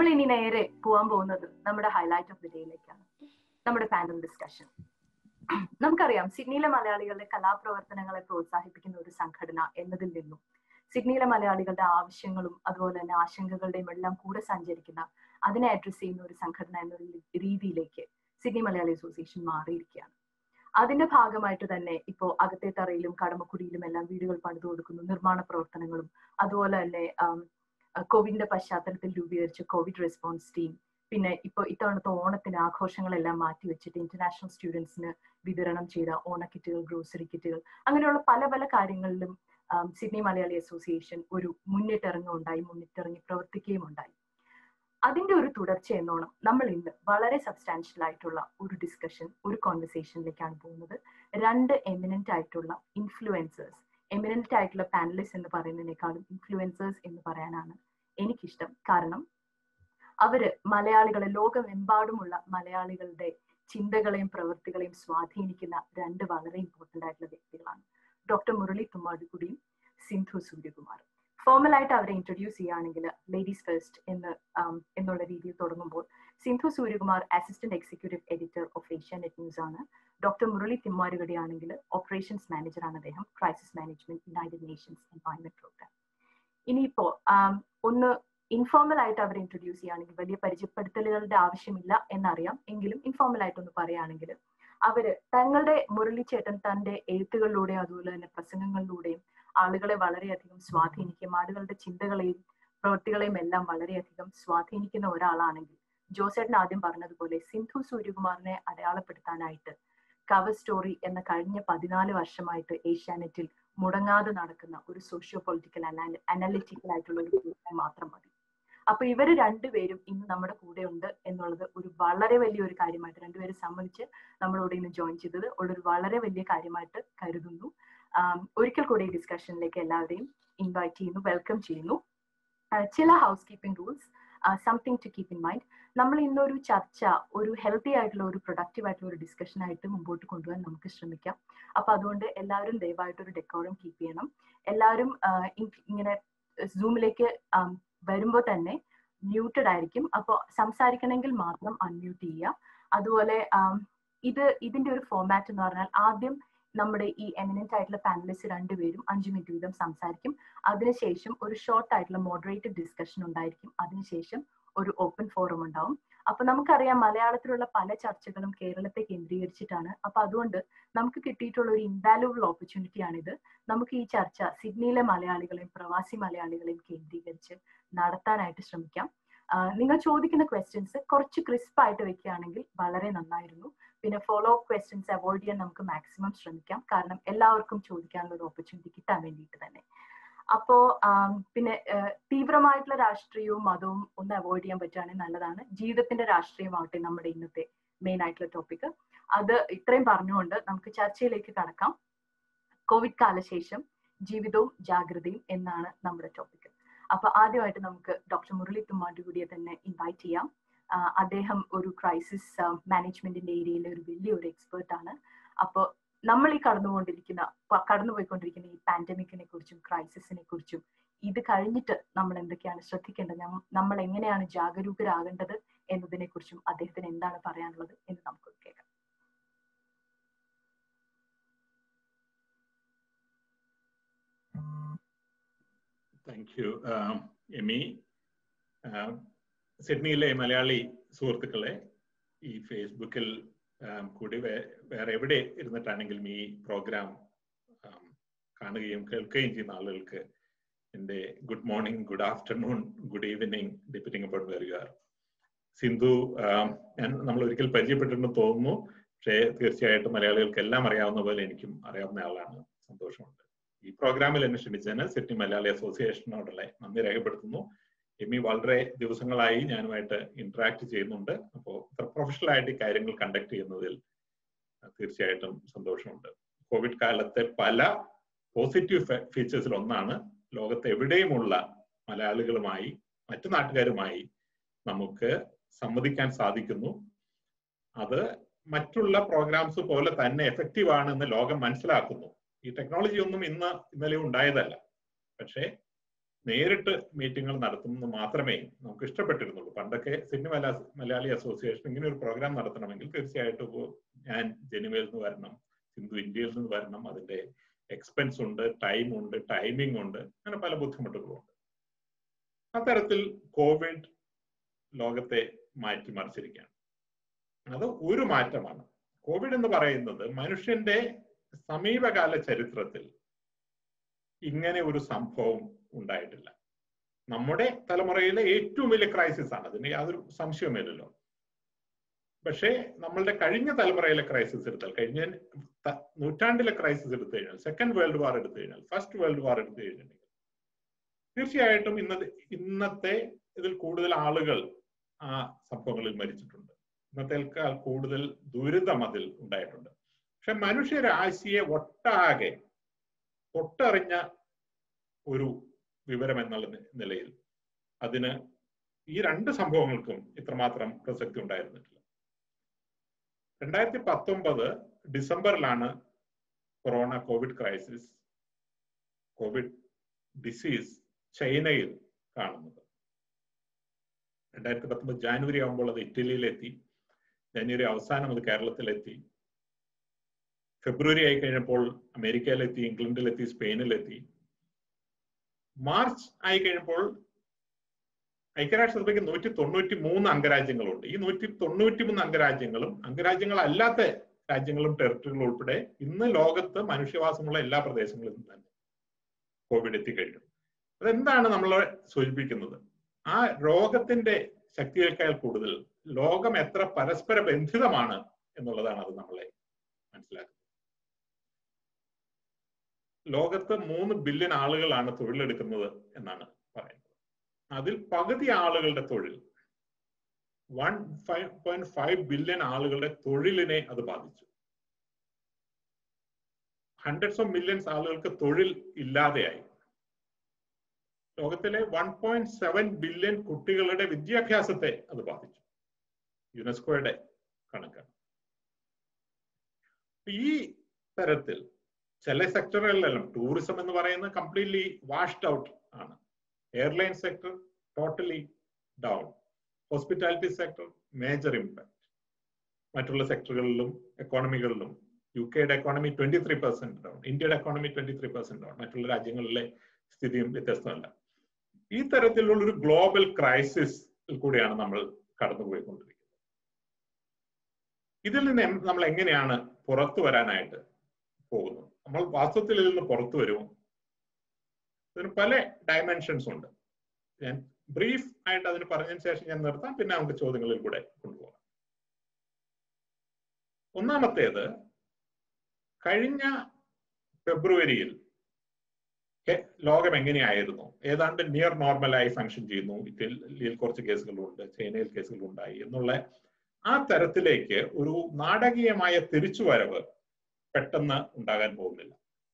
ഇനി നേരെ പോകാൻ പോകുന്നത് നമ്മുടെ ഹൈലൈറ്റ് ഓഫ് ദി ഡേയിലേക്കാണ് നമ്മുടെ പാനൽ ഡിസ്കഷൻ നമുക്കറിയാം സിഡ്നിയിലെ മലയാളികളുടെ കലാപ്രവർത്തനങ്ങളെ പ്രോത്സാഹിപ്പിക്കുന്ന ഒരു സംഘടന എന്നതിൽ നിന്നും സിഡ്നിയിലെ മലയാളികളുടെ ആവശ്യങ്ങളും അതുപോലെ തന്നെ ആശങ്കകളുടെയും എല്ലാം കൂടെ സഞ്ചരിക്കുന്ന അതിനെ അഡ്രസ് ചെയ്യുന്ന ഒരു സംഘടന എന്ന രീതിയിലേക്ക് സിഡ്നി മലയാളി അസോസിയേഷൻ മാറിയിരിക്കുകയാണ് അതിന്റെ ഭാഗമായിട്ട് തന്നെ ഇപ്പോ അകത്തെ തറയിലും കടമക്കുടിയിലും എല്ലാം വീടുകൾ പണിതു കൊടുക്കുന്നു നിർമ്മാണ പ്രവർത്തനങ്ങളും അതുപോലെ തന്നെ കോവിഡിന്റെ പശ്ചാത്തലത്തിൽ രൂപീകരിച്ച കോവിഡ് റെസ്പോൺസ് ടീം പിന്നെ ഇപ്പോൾ ഇത്തവണത്തെ ഓണത്തിന് ആഘോഷങ്ങളെല്ലാം മാറ്റിവെച്ചിട്ട് ഇന്റർനാഷണൽ സ്റ്റുഡൻസിന് വിതരണം ചെയ്ത ഓണ കിറ്റുകൾ ഗ്രോസറി കിറ്റുകൾ അങ്ങനെയുള്ള പല പല കാര്യങ്ങളിലും സിഡ്നി മലയാളി അസോസിയേഷൻ ഒരു മുന്നിട്ടിറങ്ങുണ്ടായി മുന്നിട്ടിറങ്ങി പ്രവർത്തിക്കുകയും ഉണ്ടായി അതിന്റെ ഒരു തുടർച്ച എന്നോണം നമ്മൾ ഇന്ന് വളരെ സബ്സ്റ്റാൻഷ്യൽ ആയിട്ടുള്ള ഒരു ഡിസ്കഷൻ ഒരു കോൺവെർസേഷനിലേക്കാണ് പോകുന്നത് രണ്ട് എമിനന്റ് ആയിട്ടുള്ള ഇൻഫ്ലുവൻസേഴ്സ് എമിനന്റ് ആയിട്ടുള്ള പാനലിസ്റ്റ് എന്ന് പറയുന്നതിനേക്കാളും ഇൻഫ്ലുവൻസേഴ്സ് എന്ന് പറയാനാണ് എനിക്കിഷ്ടം കാരണം അവര് മലയാളികളെ ലോകമെമ്പാടുമുള്ള മലയാളികളുടെ ചിന്തകളെയും പ്രവൃത്തികളെയും സ്വാധീനിക്കുന്ന രണ്ട് വളരെ ഇമ്പോർട്ടന്റ് ആയിട്ടുള്ള വ്യക്തികളാണ് ഡോക്ടർ മുരളി തുമ്മാടുകുടിയും സിന്ധു സൂര്യകുമാറും ഫോർമൽ ആയിട്ട് അവരെ ഇൻട്രൊഡ്യൂസ് ചെയ്യുകയാണെങ്കിൽ ലേഡീസ് ഫസ്റ്റ് എന്ന് എന്നുള്ള രീതിയിൽ തുടങ്ങുമ്പോൾ Sindhu Suryakumar assistant executive editor of Asianet news ആണ് ഡോക്ടർ മുരളി തിമ്മാരുകടി ആണെങ്കിൽ ഓപ്പറേഷൻസ് മാനേജർ ആണ് അദ്ദേഹം crisis management United Nations Environment Programme ഇനിയിപ്പോ ഒന്ന് ഇൻഫോർമൽ ആയിട്ട് അവരെ ഇൻട്രൊഡ്യൂസ് ചെയ്യുകയാണെങ്കിൽ വലിയ പരിചയപ്പെടുത്തലുകളുടെ ആവശ്യമില്ല എന്നറിയാം എങ്കിലും ഇൻഫോർമൽ ആയിട്ടൊന്ന് പറയുകയാണെങ്കിൽ അവര് തങ്ങളുടെ മുരളിച്ചേട്ടൻ തന്റെ എഴുത്തുകളിലൂടെയും അതുപോലെ തന്നെ പ്രസംഗങ്ങളിലൂടെയും ആളുകളെ വളരെയധികം സ്വാധീനിക്കും ആളുകളുടെ ചിന്തകളെയും പ്രവൃത്തികളെയും എല്ലാം വളരെയധികം സ്വാധീനിക്കുന്ന ഒരാളാണെങ്കിൽ ജോസേട്ടൻ ആദ്യം പറഞ്ഞതുപോലെ സിന്ധു സൂര്യകുമാറിനെ അടയാളപ്പെടുത്താനായിട്ട് കവർ സ്റ്റോറി എന്ന കഴിഞ്ഞ പതിനാല് വർഷമായിട്ട് ഏഷ്യാനെറ്റിൽ മുടങ്ങാതെ നടക്കുന്ന ഒരു സോഷ്യോ പൊളിറ്റിക്കൽ അനാലിറ്റിക്കൽ ആയിട്ടുള്ള ഒരു പ്രോഗ്രാം മാത്രം മതി അപ്പൊ ഇവര് രണ്ടുപേരും ഇന്ന് നമ്മുടെ കൂടെ ഉണ്ട് എന്നുള്ളത് ഒരു വളരെ വലിയൊരു കാര്യമായിട്ട് രണ്ടുപേരും സമ്മതിച്ച് നമ്മളോട് ഇന്ന് ജോയിൻ ചെയ്തത് ഒരു വളരെ വലിയ കാര്യമായിട്ട് കരുതുന്നു ഒരിക്കൽ കൂടി ഈ ഡിസ്കഷനിലേക്ക് എല്ലാവരെയും ഇൻവൈറ്റ് ചെയ്യുന്നു വെൽക്കം ചെയ്യുന്നു ചില housekeeping rules something to keep in mind നമ്മൾ ഇന്നൊരു ചർച്ച ഒരു ഹെൽത്തി ആയിട്ടുള്ള ഒരു പ്രൊഡക്റ്റീവ് ആയിട്ടുള്ള ഒരു ഡിസ്കഷൻ ആയിട്ട് മുമ്പോട്ട് കൊണ്ടുപോകാൻ നമുക്ക് ശ്രമിക്കാം അപ്പൊ അതുകൊണ്ട് എല്ലാവരും ദയവായിട്ട് ഒരു ഡെക്കോറം കീപ്പ് ചെയ്യണം എല്ലാവരും ഇങ്ങനെ സൂമിലേക്ക് വരുമ്പോൾ തന്നെ മ്യൂട്ടഡ് ആയിരിക്കും അപ്പോൾ സംസാരിക്കണമെങ്കിൽ മാത്രം അൺമ്യൂട്ട് ചെയ്യുക അതുപോലെ ഇത് ഇതിന്റെ ഒരു ഫോമാറ്റ് എന്ന് പറഞ്ഞാൽ ആദ്യം നമ്മുടെ ഈ എമിനന്റ് ആയിട്ടുള്ള പാനലിസ്റ്റ് രണ്ടുപേരും അഞ്ചു മിനിറ്റ് വീതം സംസാരിക്കും അതിനുശേഷം ഒരു ഷോർട്ട് ആയിട്ടുള്ള മോഡറേറ്റഡ് ഡിസ്കഷൻ ഉണ്ടായിരിക്കും അതിനുശേഷം ഒരു ഓപ്പൺ ഫോറം ഉണ്ടാവും അപ്പൊ നമുക്കറിയാം മലയാളത്തിലുള്ള പല ചർച്ചകളും കേരളത്തെ കേന്ദ്രീകരിച്ചിട്ടാണ് അപ്പൊ അതുകൊണ്ട് നമുക്ക് കിട്ടിയിട്ടുള്ള ഒരു ഇൻവാലുവബിൾ ഓപ്പർച്യൂണിറ്റി ആണിത് നമുക്ക് ഈ ചർച്ച സിഡ്നിയിലെ മലയാളികളെയും പ്രവാസി മലയാളികളെയും കേന്ദ്രീകരിച്ച് നടത്താനായിട്ട് ശ്രമിക്കാം നിങ്ങൾ ചോദിക്കുന്ന ക്വസ്റ്റ്യൻസ് കുറച്ച് ക്രിസ്പ് ആയിട്ട് വെക്കുകയാണെങ്കിൽ വളരെ നന്നായിരുന്നു പിന്നെ ഫോളോ അപ്പ് ക്വസ്റ്റ്യൻസ് അവോയ്ഡ് ചെയ്യാൻ നമുക്ക് മാക്സിമം ശ്രമിക്കാം കാരണം എല്ലാവർക്കും ചോദിക്കാനുള്ള ഒരു ഓപ്പർച്യൂണിറ്റി കിട്ടാൻ വേണ്ടിയിട്ട് തന്നെ അപ്പോ പിന്നെ തീവ്രമായിട്ടുള്ള രാഷ്ട്രീയവും മതവും ഒന്ന് അവോയ്ഡ് ചെയ്യാൻ പറ്റുകയാണെങ്കിൽ നല്ലതാണ് ജീവിതത്തിന്റെ രാഷ്ട്രീയമാവട്ടെ നമ്മുടെ ഇന്നത്തെ മെയിൻ ആയിട്ടുള്ള ടോപ്പിക് അത് ഇത്രയും പറഞ്ഞുകൊണ്ട് നമുക്ക് ചർച്ചയിലേക്ക് കടക്കാം കോവിഡ് കാലശേഷം ജീവിതവും ജാഗ്രതയും എന്നാണ് നമ്മുടെ ടോപ്പിക് അപ്പൊ ആദ്യമായിട്ട് നമുക്ക് ഡോക്ടർ മുരളി തുമ്മാണ്ടുകൂടിയെ തന്നെ ഇൻവൈറ്റ് ചെയ്യാം അദ്ദേഹം ഒരു ക്രൈസിസ് മാനേജ്മെന്റിന്റെ ഏരിയയിലെ ഒരു വലിയൊരു എക്സ്പേർട്ട് ആണ് അപ്പോൾ നമ്മൾ ഈ കടന്നുകൊണ്ടിരിക്കുന്ന കടന്നുപോയിക്കൊണ്ടിരിക്കുന്ന ഈ പാൻഡമിക്കിനെ കുറിച്ചും ക്രൈസിസിനെ കുറിച്ചും ഇത് കഴിഞ്ഞിട്ട് നമ്മൾ എന്തൊക്കെയാണ് ശ്രദ്ധിക്കേണ്ടത് നമ്മൾ എങ്ങനെയാണ് ജാഗരൂകരാകേണ്ടത് എന്നതിനെ കുറിച്ചും അദ്ദേഹത്തിന് എന്താണ് പറയാനുള്ളത് എന്ന് നമുക്ക് കേൾക്കാം താങ്ക് യു എമി സിഡ്നിയിലെ മലയാളി സുഹൃത്തുക്കളെ ഈ ഫേസ്ബുക്കിൽ കൂടി വേറെ എവിടെ ഇരുന്നിട്ടാണെങ്കിലും ഈ പ്രോഗ്രാം കാണുകയും കേൾക്കുകയും ചെയ്യുന്ന ആളുകൾക്ക് എൻ്റെ good morning good afternoon good evening depending about where you are Sindhu ഞാൻ നമ്മൾ ഒരിക്കൽ പരിചയപ്പെട്ടിട്ടുണ്ടെന്ന് തോന്നുന്നു പക്ഷേ തീർച്ചയായിട്ടും മലയാളികൾക്ക് എല്ലാം അറിയാവുന്ന പോലെ എനിക്കും അറിയാവുന്ന ആളാണ് സന്തോഷമുണ്ട് ഈ പ്രോഗ്രാമിൽ എന്നെ ക്ഷണിച്ചതിന് സിഡ്നി മലയാളി അസോസിയേഷനോടുള്ള നന്ദി രേഖപ്പെടുത്തുന്നു എമ്മി വളരെ ദിവസങ്ങളായി ഞാനുമായിട്ട് ഇന്ററാക്ട് ചെയ്യുന്നുണ്ട് അപ്പോൾ ഇത്ര പ്രൊഫഷണൽ ആയിട്ട് ഈ കാര്യങ്ങൾ കണ്ടക്ട് ചെയ്യുന്നതിൽ തീർച്ചയായിട്ടും സന്തോഷമുണ്ട് കോവിഡ് കാലത്തെ പല പോസിറ്റീവ് ഫീച്ചേഴ്സിൽ ഒന്നാണ് ലോകത്ത് എവിടെയുമുള്ള മലയാളികളുമായി മറ്റു നാട്ടുകാരുമായി നമുക്ക് സംവദിക്കാൻ സാധിക്കുന്നു അത് മറ്റുള്ള പ്രോഗ്രാംസ് പോലെ തന്നെ എഫക്റ്റീവ് ആണ് എന്ന് ലോകം മനസ്സിലാക്കുന്നു ഈ ടെക്നോളജി ഒന്നും ഇന്ന് ഇന്നലെ ഉണ്ടായതല്ല പക്ഷേ നേരിട്ട് മീറ്റിങ്ങുകൾ നടത്തുന്നത് മാത്രമേ നമുക്ക് ഇഷ്ടപ്പെട്ടിരുന്നുള്ളൂ പണ്ടൊക്കെ സിഡ്നി മല മലയാളി അസോസിയേഷൻ ഇങ്ങനെ ഒരു പ്രോഗ്രാം നടത്തണമെങ്കിൽ തീർച്ചയായിട്ടും ഞാൻ ജനുവയിൽ നിന്ന് വരണം സിന്ധു ഇന്ത്യയിൽ നിന്ന് വരണം അതിന്റെ എക്സ്പെൻസ് ഉണ്ട് ടൈം ഉണ്ട് ടൈമിംഗ് ഉണ്ട് അങ്ങനെ പല ബുദ്ധിമുട്ടുകളുണ്ട് അത്തരത്തിൽ കോവിഡ് ലോകത്തെ മാറ്റിമറിച്ചിരിക്കുകയാണ് അത് ഒരു മാറ്റമാണ് കോവിഡ് എന്ന് പറയുന്നത് മനുഷ്യന്റെ സമീപകാല ചരിത്രത്തിൽ ഇങ്ങനെ ഒരു സംഭവം ഉണ്ടായിട്ടില്ല നമ്മുടെ തലമുറയിലെ ഏറ്റവും വലിയ ക്രൈസിസ് ആണ് അതിന് യാതൊരു സംശയവുമില്ലല്ലോ പക്ഷേ നമ്മളുടെ കഴിഞ്ഞ തലമുറയിലെ ക്രൈസിസ് എടുത്താൽ കഴിഞ്ഞ നൂറ്റാണ്ടിലെ ക്രൈസിസ് എടുത്തു കഴിഞ്ഞാൽ സെക്കൻഡ് വേൾഡ് വാർ എടുത്തു കഴിഞ്ഞാൽ ഫസ്റ്റ് വേൾഡ് വാർ എടുത്തു കഴിഞ്ഞിട്ടുണ്ടെങ്കിൽ തീർച്ചയായിട്ടും ഇന്നത്തെ ഇന്നത്തെ ഇതിൽ കൂടുതൽ ആളുകൾ ആ സംഭവങ്ങളിൽ മരിച്ചിട്ടുണ്ട് ഇന്നത്തേക്കാൾ കൂടുതൽ ദുരിതം അതിൽ ഉണ്ടായിട്ടുണ്ട് പക്ഷെ മനുഷ്യരാശിയെ ഒട്ടാകെ തൊട്ടറിഞ്ഞ ഒരു വിവരം എന്നുള്ള നിലയിൽ അതിന് ഈ രണ്ട് സംഭവങ്ങൾക്കും ഇത്രമാത്രം പ്രസക്തി ഉണ്ടായിരുന്നിട്ടില്ല രണ്ടായിരത്തി പത്തൊമ്പത് ഡിസംബറിലാണ് corona covid crisis covid disease ചൈനയിൽ കാണുന്നത് രണ്ടായിരത്തി പത്തൊമ്പത് ജാനുവരി ആകുമ്പോൾ അത് ഇറ്റലിയിലെത്തി ജനുവരി അവസാനം അത് കേരളത്തിലെത്തി ഫെബ്രുവരി ആയി കഴിഞ്ഞപ്പോൾ അമേരിക്കയിലെത്തി ഇംഗ്ലണ്ടിലെത്തി സ്പെയിനിലെത്തി മാർച്ച് ആയി കഴിഞ്ഞപ്പോൾ ഐക്യരാഷ്ട്രസഭയ്ക്ക് നൂറ്റി തൊണ്ണൂറ്റി മൂന്ന് അംഗരാജ്യങ്ങളുണ്ട് ഈ നൂറ്റി തൊണ്ണൂറ്റി മൂന്ന് അംഗരാജ്യങ്ങളും അംഗരാജ്യങ്ങളല്ലാത്ത രാജ്യങ്ങളും ടെറിട്ടറികളും ഉൾപ്പെടെ ഇന്ന് ലോകത്ത് മനുഷ്യവാസമുള്ള എല്ലാ പ്രദേശങ്ങളിലും തന്നെ കോവിഡ് എത്തിക്കഴിഞ്ഞു അതെന്താണ് നമ്മളെ സൂചിപ്പിക്കുന്നത് ആ രോഗത്തിന്റെ ശക്തിയേക്കാൾ കൂടുതൽ ലോകം എത്ര പരസ്പര ബന്ധിതമാണ് എന്നുള്ളതാണ് അത് നമ്മളെ മനസ്സിലാക്കുന്നത് ലോകത്ത് മൂന്ന് ബില്യൺ ആളുകളാണ് തൊഴിലെടുക്കുന്നത് എന്നാണ് പറയുന്നത് അതിൽ പകുതി ആളുകളുടെ തൊഴിൽ one five point five billion ആളുകളുടെ തൊഴിലിനെ അത് ബാധിച്ചു ഹൺഡ്രഡ്സ് ഓഫ് മില്യൺസ് ആളുകൾക്ക് തൊഴിൽ ഇല്ലാതെയായി ലോകത്തിലെ വൺ പോയിന്റ് സെവൻ ബില്യൺ കുട്ടികളുടെ വിദ്യാഭ്യാസത്തെ അത് ബാധിച്ചു യുനെസ്കോയുടെ കണക്കാണ് ഈ തരത്തിൽ ചില സെക്ടറുകളിലെല്ലാം ടൂറിസം എന്ന് പറയുന്നത് കംപ്ലീറ്റ്ലി വാഷ്ഡ് ഔട്ട് ആണ് airline sector totally down hospitality sector major impact മറ്റുള്ള സെക്ടറുകളിലും എക്കോണമികളിലും യു കെയുടെ economy twenty three percent down ഇന്ത്യയുടെ economy twenty three percent down മറ്റുള്ള രാജ്യങ്ങളിലെ സ്ഥിതിയും വ്യത്യസ്തമല്ല ഈ തരത്തിലുള്ള ഒരു ഗ്ലോബൽ ക്രൈസിസിൽ കൂടിയാണ് നമ്മൾ കടന്നുപോയിക്കൊണ്ടിരിക്കുന്നത് ഇതിൽ നിന്ന് നമ്മൾ എങ്ങനെയാണ് പുറത്തു വരാനായിട്ട് പോകുന്നത് നമ്മൾ വാസ്തവത്തിൽ ഇതിൽ നിന്ന് പുറത്തു വരും ഇതിന് പല ഡയമെൻഷൻസ് ഉണ്ട് ഞാൻ ബ്രീഫ് ആയിട്ട് അതിന് പറഞ്ഞതിന് ശേഷം ഞാൻ നിർത്താം പിന്നെ നമുക്ക് ചോദ്യങ്ങളിൽ കൂടെ കൊണ്ടുപോകാം ഒന്നാമത്തേത് കഴിഞ്ഞ ഫെബ്രുവരിയിൽ ലോകം എങ്ങനെയായിരുന്നു ഏതാണ്ട് നിയർ നോർമലായി ഫങ്ഷൻ ചെയ്യുന്നു ഇറ്റലിയിൽ കുറച്ച് കേസുകളുണ്ട് ചൈനയിൽ കേസുകളുണ്ടായി എന്നുള്ള ആ തരത്തിലേക്ക് ഒരു നാടകീയമായ തിരിച്ചുവരവ് പെട്ടെന്ന് ഉണ്ടാകാൻ പോകുന്നില്ല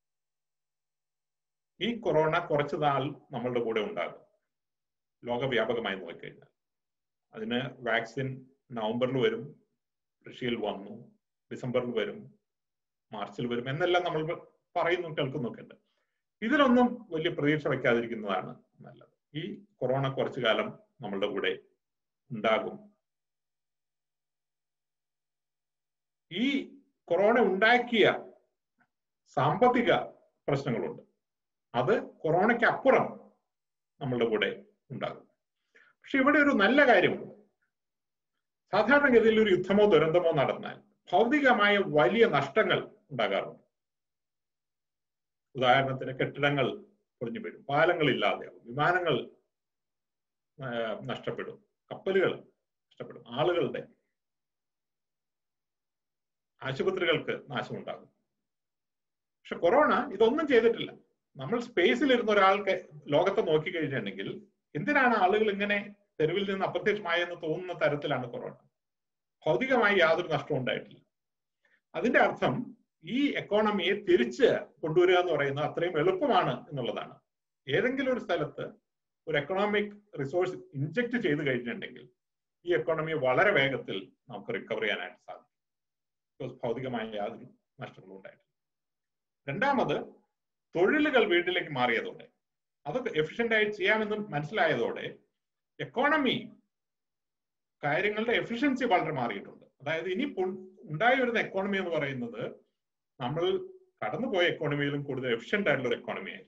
ഈ കൊറോണ കുറച്ചു നാൾ നമ്മളുടെ കൂടെ ഉണ്ടാകും ലോകവ്യാപകമായി നോക്കിക്കഴിഞ്ഞാൽ അതിന് വാക്സിൻ നവംബറിൽ വരും റഷ്യയിൽ വന്നു ഡിസംബറിൽ വരും മാർച്ചിൽ വരും എന്നെല്ലാം നമ്മൾ പറയുന്നു കേൾക്കുന്നൊക്കെ ഉണ്ട് ഇതിലൊന്നും വലിയ പ്രതീക്ഷ വയ്ക്കാതിരിക്കുന്നതാണ് നല്ലത് ഈ കൊറോണ കുറച്ചു കാലം നമ്മളുടെ കൂടെ ഉണ്ടാകും ഈ കൊറോണ ഉണ്ടാക്കിയ സാമ്പത്തിക പ്രശ്നങ്ങളുണ്ട് അത് കൊറോണയ്ക്ക് അപ്പുറം നമ്മളുടെ കൂടെ ഉണ്ടാകും പക്ഷെ ഇവിടെ ഒരു നല്ല കാര്യമുണ്ട് സാധാരണഗതിയിൽ ഒരു യുദ്ധമോ ദുരന്തമോ നടന്നാൽ ഭൗതികമായ വലിയ നഷ്ടങ്ങൾ ഉണ്ടാകാറുണ്ട് ഉദാഹരണത്തിന് കെട്ടിടങ്ങൾ പൊളിഞ്ഞു വീഴും പാലങ്ങൾ ഇല്ലാതെയാവും വിമാനങ്ങൾ നഷ്ടപ്പെടും കപ്പലുകൾ നഷ്ടപ്പെടും ആളുകളുടെ ആശുപത്രികൾക്ക് നാശമുണ്ടാകും പക്ഷെ കൊറോണ ഇതൊന്നും ചെയ്തിട്ടില്ല നമ്മൾ സ്പേസിൽ ഇരുന്ന ഒരാൾക്ക് ലോകത്തെ നോക്കിക്കഴിഞ്ഞിട്ടുണ്ടെങ്കിൽ എന്തിനാണ് ആളുകൾ ഇങ്ങനെ തെരുവിൽ നിന്ന് അപ്രത്യക്ഷമായെന്ന് തോന്നുന്ന തരത്തിലാണ് കൊറോണ ഭൗതികമായി യാതൊരു നഷ്ടവും ഉണ്ടായിട്ടില്ല അതിന്റെ അർത്ഥം ഈ എക്കോണമിയെ തിരിച്ച് കൊണ്ടുവരിക എന്ന് പറയുന്നത് അത്രയും എളുപ്പമാണ് എന്നുള്ളതാണ് ഏതെങ്കിലും ഒരു സ്ഥലത്ത് ഒരു എക്കണോമിക് റിസോഴ്സ് ഇൻജക്ട് ചെയ്ത് കഴിഞ്ഞിട്ടുണ്ടെങ്കിൽ ഈ എക്കോണമി വളരെ വേഗത്തിൽ നമുക്ക് റിക്കവർ ചെയ്യാനായിട്ട് സാധിക്കും ബിക്കോസ് ഭൗതികമായ യാതൊരു നഷ്ടങ്ങളും ഉണ്ടായിട്ടില്ല രണ്ടാമത് തൊഴിലുകൾ വീട്ടിലേക്ക് മാറിയതോടെ അത് എഫിഷ്യന്റ് ആയിട്ട് ചെയ്യാമെന്ന് മനസ്സിലായതോടെ എക്കോണമി കാര്യങ്ങളുടെ എഫിഷ്യൻസി വളരെ മാറിയിട്ടുണ്ട് അതായത് ഇനി ഉണ്ടായി വരുന്ന എക്കോണമി എന്ന് പറയുന്നത് നമ്മൾ കടന്നുപോയ എക്കോണമിയിലും കൂടുതൽ എഫിഷ്യന്റ് ആയിട്ടുള്ള ഒരു എക്കോണമി ആയിരിക്കും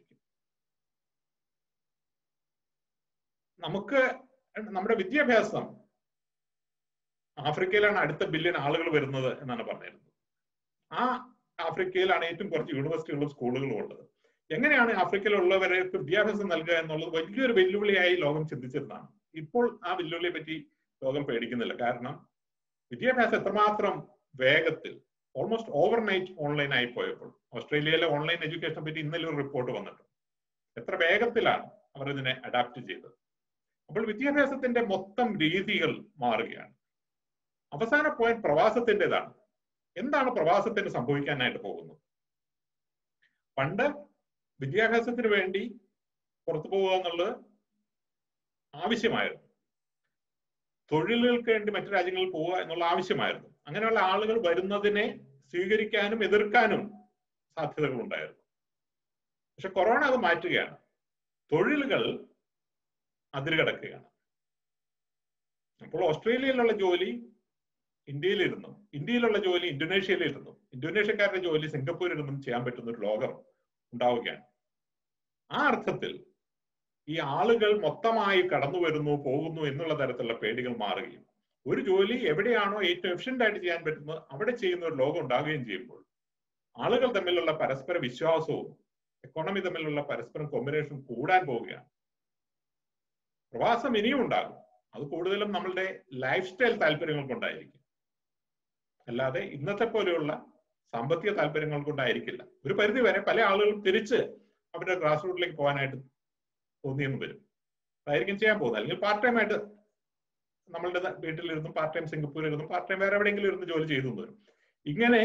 നമുക്ക് നമ്മുടെ വിദ്യാഭ്യാസം ആഫ്രിക്കയിലാണ് അടുത്ത ബില്യൺ ആളുകൾ വരുന്നത് എന്നാണ് പറഞ്ഞിരുന്നത് ആ ആഫ്രിക്കയിലാണ് ഏറ്റവും കുറച്ച് യൂണിവേഴ്സിറ്റികളും സ്കൂളുകളും ഉള്ളത് എങ്ങനെയാണ് ആഫ്രിക്കയിലുള്ളവർക്ക് വിദ്യാഭ്യാസം നൽകുക എന്നുള്ളത് വലിയൊരു വെല്ലുവിളിയായി ലോകം ചിന്തിച്ചിരുന്നതാണ് ഇപ്പോൾ ആ വെല്ലുവിളിയെ പറ്റി ലോകം പേടിക്കുന്നില്ല കാരണം വിദ്യാഭ്യാസം എത്രമാത്രം വേഗത്തിൽ ഓൾമോസ്റ്റ് ഓവർനൈറ്റ് ഓൺലൈൻ ആയി പോയപ്പോൾ ഓസ്ട്രേലിയയിലെ ഓൺലൈൻ എഡ്യൂക്കേഷനെ പറ്റി ഇന്നലെ ഒരു റിപ്പോർട്ട് വന്നിട്ടുണ്ട് എത്ര വേഗത്തിലാണ് അവർ ഇതിനെ അഡാപ്റ്റ് ചെയ്തത് അപ്പോൾ വിദ്യാഭ്യാസത്തിന്റെ മൊത്തം രീതികൾ മാറുകയാണ് അവസാന പോയിന്റ് പ്രവാസത്തിൻ്റെതാണ് എന്താണ് പ്രവാസത്തിന് സംഭവിക്കാനായിട്ട് പോകുന്നത് പണ്ട് വിദ്യാഭ്യാസത്തിന് വേണ്ടി പുറത്തു പോകുക എന്നുള്ളത് ആവശ്യമായിരുന്നു തൊഴിലുകൾക്ക് വേണ്ടി മറ്റു രാജ്യങ്ങളിൽ പോവുക എന്നുള്ള ആവശ്യമായിരുന്നു അങ്ങനെയുള്ള ആളുകൾ വരുന്നതിനെ സ്വീകരിക്കാനും എതിർക്കാനും സാധ്യതകൾ ഉണ്ടായിരുന്നു പക്ഷെ കൊറോണ അത് മാറ്റുകയാണ് തൊഴിലുകൾ അതിരുകടക്കുകയാണ് അപ്പോൾ ഓസ്ട്രേലിയയിലുള്ള ജോലി ഇന്ത്യയിലിരുന്നു ഇന്ത്യയിലുള്ള ജോലി ഇന്തോനേഷ്യയിലിരുന്നു ഇന്തോനേഷ്യക്കാരുടെ ജോലി സിംഗപ്പൂരിലിരുന്നും ചെയ്യാൻ പറ്റുന്ന ഒരു ലോകം ഉണ്ടാവുകയാണ് ആ അർത്ഥത്തിൽ ഈ ആളുകൾ മൊത്തമായി കടന്നു വരുന്നു പോകുന്നു എന്നുള്ള തരത്തിലുള്ള പേടികൾ മാറുകയും ഒരു ജോലി എവിടെയാണോ ഏറ്റവും എഫിഷ്യന്റ് ആയിട്ട് ചെയ്യാൻ പറ്റുന്നത് അവിടെ ചെയ്യുന്ന ഒരു ലോകം ഉണ്ടാവുകയും ചെയ്യുമ്പോൾ ആളുകൾ തമ്മിലുള്ള പരസ്പര വിശ്വാസവും എക്കോണമി തമ്മിലുള്ള പരസ്പരം കോമ്പിനേഷൻ കൂടാൻ പോവുകയാണ് പ്രവാസം ഇനിയും ഉണ്ടാകും അത് കൂടുതലും നമ്മളുടെ ലൈഫ് സ്റ്റൈൽ താല്പര്യങ്ങൾ കൊണ്ടായിരിക്കും അല്ലാതെ ഇന്നത്തെ പോലെയുള്ള സാമ്പത്തിക താല്പര്യങ്ങൾ കൊണ്ടായിരിക്കില്ല ഒരു പരിധി വരെ പല ആളുകളും തിരിച്ച് അവരുടെ ഗ്രാസ് റൂട്ടിലേക്ക് പോകാനായിട്ട് തോന്നിയെന്ന് വരും അതായിരിക്കും ചെയ്യാൻ പോകുന്നത് അല്ലെങ്കിൽ പാർട്ട് ടൈം ആയിട്ട് നമ്മളുടെ വീട്ടിലിരുന്നും പാർട്ട് ടൈം സിംഗപ്പൂരിൽ ഇരുന്നും പാർട്ട് ടൈം വേറെ എവിടെയെങ്കിലും ഇരുന്ന് ജോലി ചെയ്തു വരും ഇങ്ങനെ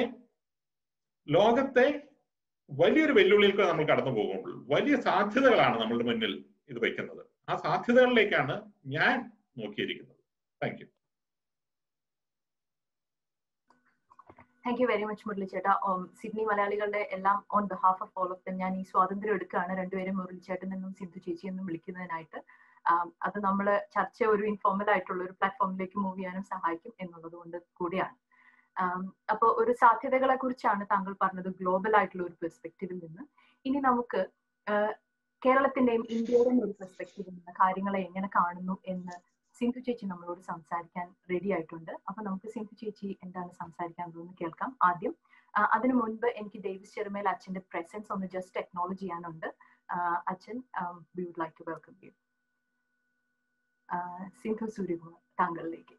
ലോകത്തെ വലിയൊരു വെല്ലുവിളികൾക്ക് നമ്മൾ കടന്നു പോകുമ്പോൾ വലിയ സാധ്യതകളാണ് നമ്മളുടെ മുന്നിൽ ഇത് വയ്ക്കുന്നത് ആ സാധ്യതകളിലേക്കാണ് ഞാൻ നോക്കിയിരിക്കുന്നത് thank you thank you very much Murali ചേട്ടാ സിഡ്നി മലയാളികളുടെ എല്ലാം on behalf of all of them ഞാൻ ഈ സ്വാതന്ത്ര്യം എടുക്കുകയാണ് രണ്ടുപേരും മുരളി ചേട്ടൻ എന്നും സിന്ധു ചേച്ചി എന്നും വിളിക്കുന്നതിനായിട്ട് അത് നമ്മൾ ചർച്ച ഒരു ഇൻഫോർമൽ ആയിട്ടുള്ള ഒരു പ്ലാറ്റ്ഫോമിലേക്ക് മൂവ് ചെയ്യാനും സഹായിക്കും എന്നുള്ളത് കൊണ്ട് കൂടിയാണ് അപ്പോൾ ഒരു സാധ്യതകളെ കുറിച്ചാണ് താങ്കൾ പറഞ്ഞത് ഗ്ലോബൽ ആയിട്ടുള്ള ഒരു പെർസ്പെക്റ്റീവിൽ നിന്ന് ഇനി നമുക്ക് കേരളത്തിന്റെയും ഇന്ത്യയുടെയും ഒരു പെർസ്പെക്റ്റീവിൽ നിന്ന് കാര്യങ്ങളെ എങ്ങനെ കാണുന്നു എന്ന് സിന്ധു ചേച്ചി നമ്മളോട് സംസാരിക്കാൻ റെഡി ആയിട്ടുണ്ട് അപ്പൊ നമുക്ക് സിന്ധു ചേച്ചി എന്താണ് സംസാരിക്കാൻ തോന്നുന്നു കേൾക്കാം ആദ്യം അതിനു മുൻപ് എനിക്ക് ഡേവിസ് ചെറുമേൽ അച്ഛന്റെ പ്രസൻസ് ഒന്ന് ജസ്റ്റ് അക്നോളജ് ചെയ്യാനുണ്ട് അച്ഛൻ we would like to welcome you Sindhu Suryakumar താങ്കളിലേക്ക്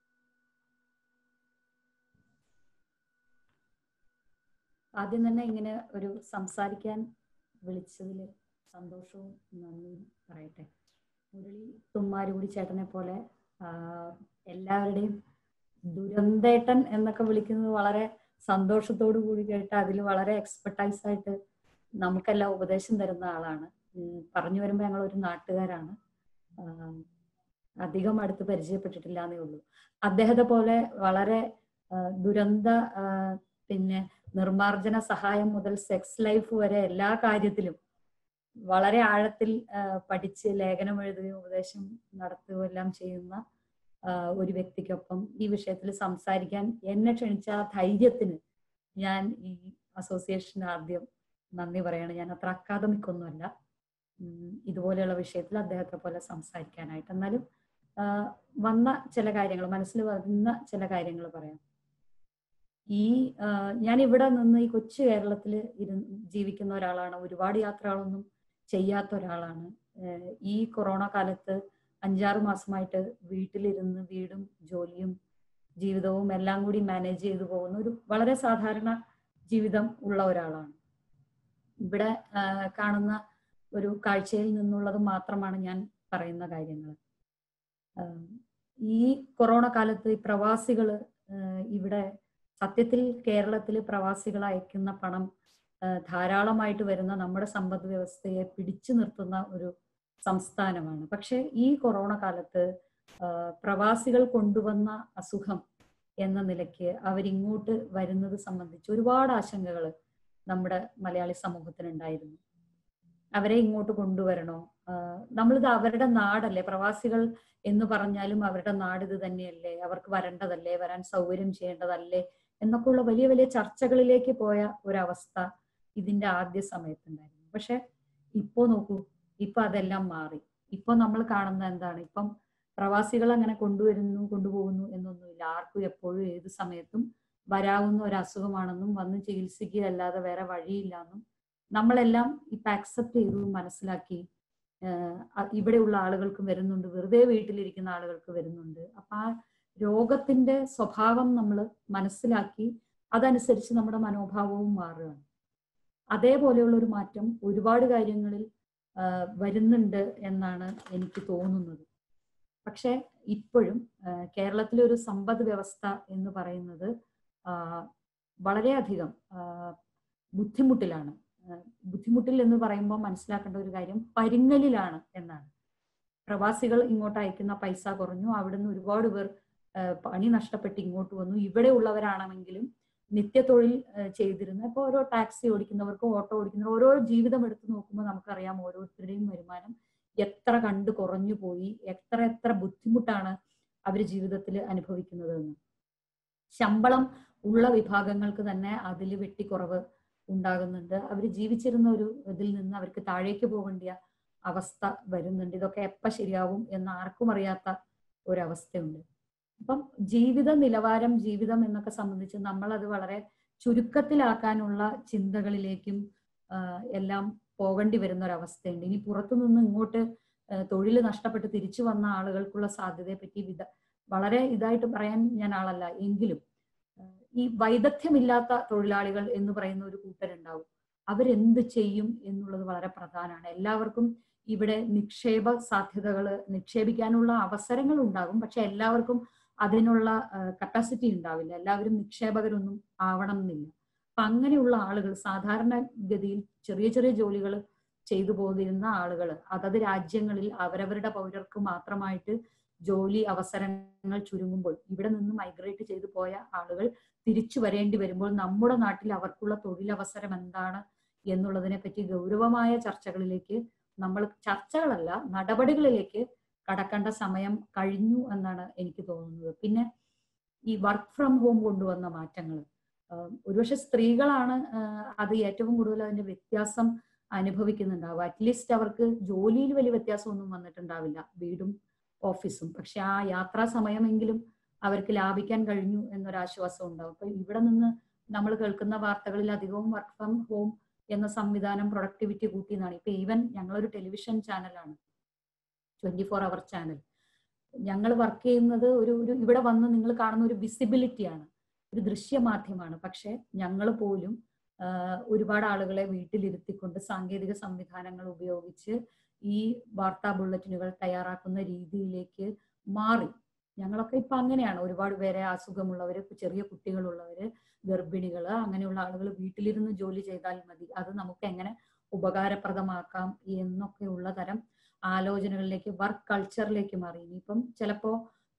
ആദ്യം തന്നെ ഇങ്ങനെ ഒരു സംസാരിക്കാൻ വിളിച്ചതിൽ സന്തോഷവും നന്ദിയും പറയട്ടെ മുരളി തുമ്മാരുകൂടി ചേട്ടനെ പോലെ എല്ലാവരുടെയും ദുരന്തേട്ടൻ എന്നൊക്കെ വിളിക്കുന്നത് വളരെ സന്തോഷത്തോടു കൂടി കേട്ട് അതിൽ വളരെ എക്സ്പെർട്ടൈസ് ആയിട്ട് നമുക്കെല്ലാം ഉപദേശം തരുന്ന ആളാണ് പറഞ്ഞു വരുമ്പോൾ ഞങ്ങൾ ഒരു നാട്ടുകാരാണ് അധികം അടുത്ത് പരിചയപ്പെട്ടിട്ടില്ല എന്നേ ഉള്ളൂ അദ്ദേഹത്തെ പോലെ വളരെ ദുരന്ത പിന്നെ നിർമാർജന സഹായം മുതൽ സെക്സ് ലൈഫ് വരെ എല്ലാ കാര്യത്തിലും വളരെ ആഴത്തിൽ പഠിച്ച് ലേഖനം എഴുതുകയും ഉപദേശം നടത്തുകയും എല്ലാം ചെയ്യുന്ന ഒരു വ്യക്തിക്കൊപ്പം ഈ വിഷയത്തിൽ സംസാരിക്കാൻ എന്നെ ക്ഷണിച്ച ആ ധൈര്യത്തിന് ഞാൻ ഈ അസോസിയേഷന് ആദ്യം നന്ദി പറയാണ് ഞാൻ അത്ര അക്കാദമിക് ഒന്നുമല്ല ഇതുപോലെയുള്ള വിഷയത്തിൽ അദ്ദേഹത്തെ പോലെ സംസാരിക്കാനായിട്ട് എന്നാലും വന്ന ചില കാര്യങ്ങൾ മനസ്സിൽ വരുന്ന ചില കാര്യങ്ങൾ പറയാം ഈ ഞാൻ ഇവിടെ നിന്ന് ഈ കൊച്ചു കേരളത്തിൽ ഇരുന്ന് ജീവിക്കുന്ന ഒരാളാണ് ഒരുപാട് യാത്രകളൊന്നും ചെയ്യാത്ത ഒരാളാണ് ഈ കൊറോണ കാലത്ത് അഞ്ചാറ് മാസമായിട്ട് വീട്ടിലിരുന്ന് വീടും ജോലിയും ജീവിതവും എല്ലാം കൂടി മാനേജ് ചെയ്തു പോകുന്ന ഒരു വളരെ സാധാരണ ജീവിതം ഉള്ള ഒരാളാണ് ഇവിടെ കാണുന്ന ഒരു കാഴ്ചയിൽ നിന്നുള്ളത് മാത്രമാണ് ഞാൻ പറയുന്ന കാര്യങ്ങൾ ഈ കൊറോണ കാലത്ത് ഈ പ്രവാസികൾ ഇവിടെ സത്യത്തിൽ കേരളത്തിൽ പ്രവാസികൾ അയക്കുന്ന പണം ധാരാളമായിട്ട് വരുന്ന നമ്മുടെ സമ്പദ് വ്യവസ്ഥയെ പിടിച്ചു നിർത്തുന്ന ഒരു സംസ്ഥാനമാണ് പക്ഷെ ഈ കൊറോണ കാലത്ത് പ്രവാസികൾ കൊണ്ടുവന്ന അസുഖം എന്ന നിലയ്ക്ക് അവരിങ്ങോട്ട് വരുന്നത് സംബന്ധിച്ച് ഒരുപാട് ആശങ്കകൾ നമ്മുടെ മലയാളി സമൂഹത്തിനുണ്ടായിരുന്നു അവരെ ഇങ്ങോട്ട് കൊണ്ടുവരണോ നമ്മളിത് അവരുടെ നാടല്ലേ പ്രവാസികൾ എന്ന് പറഞ്ഞാലും അവരുടെ നാട് ഇത് തന്നെയല്ലേ അവർക്ക് വരേണ്ടതല്ലേ വരാൻ സൗകര്യം ചെയ്യേണ്ടതല്ലേ എന്നൊക്കെയുള്ള വലിയ വലിയ ചർച്ചകളിലേക്ക് പോയ ഒരവസ്ഥ ഇതിന്റെ ആദ്യ സമയത്തുണ്ടായിരുന്നു പക്ഷെ ഇപ്പോ നോക്കൂ ഇപ്പൊ അതെല്ലാം മാറി ഇപ്പൊ നമ്മൾ കാണുന്ന എന്താണ് ഇപ്പം പ്രവാസികൾ അങ്ങനെ കൊണ്ടുവരുന്നു കൊണ്ടുപോകുന്നു എന്നൊന്നുമില്ല ആർക്കും എപ്പോഴും ഏത് സമയത്തും വരാവുന്ന ഒരു അസുഖമാണെന്നും വന്ന് ചികിത്സിക്കുക അല്ലാതെ വേറെ വഴിയില്ലെന്നും നമ്മളെല്ലാം ഇപ്പൊ അക്സെപ്റ്റ് ചെയ്തു മനസ്സിലാക്കി ഇവിടെയുള്ള ആളുകൾക്ക് വരുന്നുണ്ട് വെറുതെ വീട്ടിലിരിക്കുന്ന ആളുകൾക്ക് വരുന്നുണ്ട് അപ്പൊ ആ രോഗത്തിന്റെ സ്വഭാവം നമ്മൾ മനസ്സിലാക്കി അതനുസരിച്ച് നമ്മുടെ മനോഭാവവും മാറുകയാണ് അതേപോലെയുള്ള ഒരു മാറ്റം ഒരുപാട് കാര്യങ്ങളിൽ വരുന്നുണ്ട് എന്നാണ് എനിക്ക് തോന്നുന്നത് പക്ഷെ ഇപ്പോഴും കേരളത്തിലെ ഒരു സമ്പദ് വ്യവസ്ഥ എന്ന് പറയുന്നത് വളരെയധികം ബുദ്ധിമുട്ടിലാണ് ബുദ്ധിമുട്ടിൽ എന്ന് പറയുമ്പോൾ മനസ്സിലാക്കേണ്ട ഒരു കാര്യം പരിങ്ങലിലാണ് എന്നാണ് പ്രവാസികൾ ഇങ്ങോട്ട് അയക്കുന്ന പൈസ കുറഞ്ഞു അവിടുന്ന് ഒരുപാട് പേർ പണി നഷ്ടപ്പെട്ട് ഇങ്ങോട്ട് വന്നു ഇവിടെ ഉള്ളവരാണെങ്കിലും നിത്യതൊഴിൽ ചെയ്തിരുന്ന ഇപ്പോൾ ഓരോ ടാക്സി ഓടിക്കുന്നവർക്ക് ഓട്ടോ ഓടിക്കുന്നവർ ഓരോ ജീവിതം എടുത്തു നോക്കുമ്പോൾ നമുക്കറിയാം ഓരോരുത്തരുടെയും വരുമാനം എത്ര കണ്ട് കുറഞ്ഞു പോയി എത്ര എത്ര ബുദ്ധിമുട്ടാണ് അവർ ജീവിതത്തിൽ അനുഭവിക്കുന്നത് എന്ന് ശമ്പളം ഉള്ള വിഭാഗങ്ങൾക്ക് തന്നെ അതിൽ വെട്ടിക്കുറവ് ഉണ്ടാകുന്നുണ്ട് അവർ ജീവിച്ചിരുന്ന ഒരു ഇതിൽ നിന്ന് അവർക്ക് താഴേക്ക് പോകേണ്ട അവസ്ഥ വരുന്നുണ്ട് ഇതൊക്കെ എപ്പ ശരിയാവും എന്ന് ആർക്കും അറിയാത്ത ഒരവസ്ഥയുണ്ട് അപ്പം ജീവിത നിലവാരം ജീവിതം എന്നൊക്കെ സംബന്ധിച്ച് നമ്മൾ അത് വളരെ ചുരുക്കത്തിലാക്കാനുള്ള ചിന്തകളിലേക്കും എല്ലാം പോകേണ്ടി വരുന്ന ഒരവസ്ഥയുണ്ട് ഇനി പുറത്തു നിന്ന് ഇങ്ങോട്ട് തൊഴിൽ നഷ്ടപ്പെട്ട് തിരിച്ചു വന്ന ആളുകൾക്കുള്ള സാധ്യതയെ പറ്റി വിധ വളരെ ഇതായിട്ട് പറയാൻ ഞാൻ ആളല്ല എങ്കിലും ഈ വൈദഗ്ധ്യമില്ലാത്ത തൊഴിലാളികൾ എന്ന് പറയുന്ന ഒരു കൂട്ടരുണ്ടാവും അവരെന്ത് ചെയ്യും എന്നുള്ളത് വളരെ പ്രധാനമാണ് എല്ലാവർക്കും ഇവിടെ നിക്ഷേപ സാധ്യതകൾ നിക്ഷേപിക്കാനുള്ള അവസരങ്ങൾ ഉണ്ടാകും പക്ഷെ എല്ലാവർക്കും അതിനുള്ള കപ്പാസിറ്റി ഉണ്ടാവില്ല എല്ലാവരും നിക്ഷേപകരൊന്നും ആവണം എന്നില്ല അപ്പൊ അങ്ങനെയുള്ള ആളുകൾ സാധാരണഗതിയിൽ ചെറിയ ചെറിയ ജോലികൾ ചെയ്തു പോതിരുന്ന ആളുകൾ അതത് രാജ്യങ്ങളിൽ അവരവരുടെ പൗരർക്ക് മാത്രമായിട്ട് ജോലി അവസരങ്ങൾ ചുരുങ്ങുമ്പോൾ ഇവിടെ നിന്ന് മൈഗ്രേറ്റ് ചെയ്തു പോയ ആളുകൾ തിരിച്ചു വരേണ്ടി വരുമ്പോൾ നമ്മുടെ നാട്ടിൽ അവർക്കുള്ള തൊഴിലവസരം എന്താണ് എന്നുള്ളതിനെ പറ്റി ഗൗരവമായ ചർച്ചകളിലേക്ക് നമ്മൾ ചർച്ചകളല്ല നടപടികളിലേക്ക് കടക്കേണ്ട സമയം കഴിഞ്ഞു എന്നാണ് എനിക്ക് തോന്നുന്നത് പിന്നെ ഈ വർക്ക് ഫ്രം ഹോം കൊണ്ടുവന്ന മാറ്റങ്ങൾ ഒരുപക്ഷെ സ്ത്രീകളാണ് അത് ഏറ്റവും കൂടുതൽ അതിന്റെ വ്യത്യാസം അനുഭവിക്കുന്നുണ്ടാവുക അറ്റ്ലീസ്റ്റ് അവർക്ക് ജോലിയിൽ വലിയ വ്യത്യാസമൊന്നും വന്നിട്ടുണ്ടാവില്ല വീടും ഓഫീസും പക്ഷെ ആ യാത്രാ സമയമെങ്കിലും അവർക്ക് ലാഭിക്കാൻ കഴിഞ്ഞു എന്നൊരാശ്വാസം ഉണ്ടാവും അപ്പൊ ഇവിടെ നിന്ന് നമ്മൾ കേൾക്കുന്ന വാർത്തകളിൽ അധികവും വർക്ക് ഫ്രം ഹോം എന്ന സംവിധാനം പ്രൊഡക്ടിവിറ്റി കൂട്ടി എന്നാണ് ഇപ്പൊ ഈവൻ ഞങ്ങളൊരു ടെലിവിഷൻ ചാനലാണ് ട്വന്റി ഫോർ അവർ ചാനൽ ഞങ്ങൾ വർക്ക് ചെയ്യുന്നത് ഒരു ഒരു ഇവിടെ വന്ന് നിങ്ങൾ കാണുന്ന ഒരു വിസിബിലിറ്റിയാണ് ഒരു ദൃശ്യമാധ്യമമാണ് പക്ഷെ ഞങ്ങൾ പോലും ഒരുപാട് ആളുകളെ വീട്ടിലിരുത്തിക്കൊണ്ട് സാങ്കേതിക സംവിധാനങ്ങൾ ഉപയോഗിച്ച് ഈ വാർത്താ ബുള്ളറ്റിനുകൾ തയ്യാറാക്കുന്ന രീതിയിലേക്ക് മാറി ഞങ്ങളൊക്കെ ഇപ്പൊ അങ്ങനെയാണ് ഒരുപാട് പേരെ അസുഖമുള്ളവര് ചെറിയ കുട്ടികളുള്ളവര് ഗർഭിണികള് അങ്ങനെയുള്ള ആളുകൾ വീട്ടിലിരുന്ന് ജോലി ചെയ്താൽ മതി അത് നമുക്ക് എങ്ങനെ ഉപകാരപ്രദമാക്കാം എന്നൊക്കെയുള്ള തരം ആലോചനകളിലേക്ക് വർക്ക് കൾച്ചറിലേക്ക് മാറി ഇനിയിപ്പം ചിലപ്പോ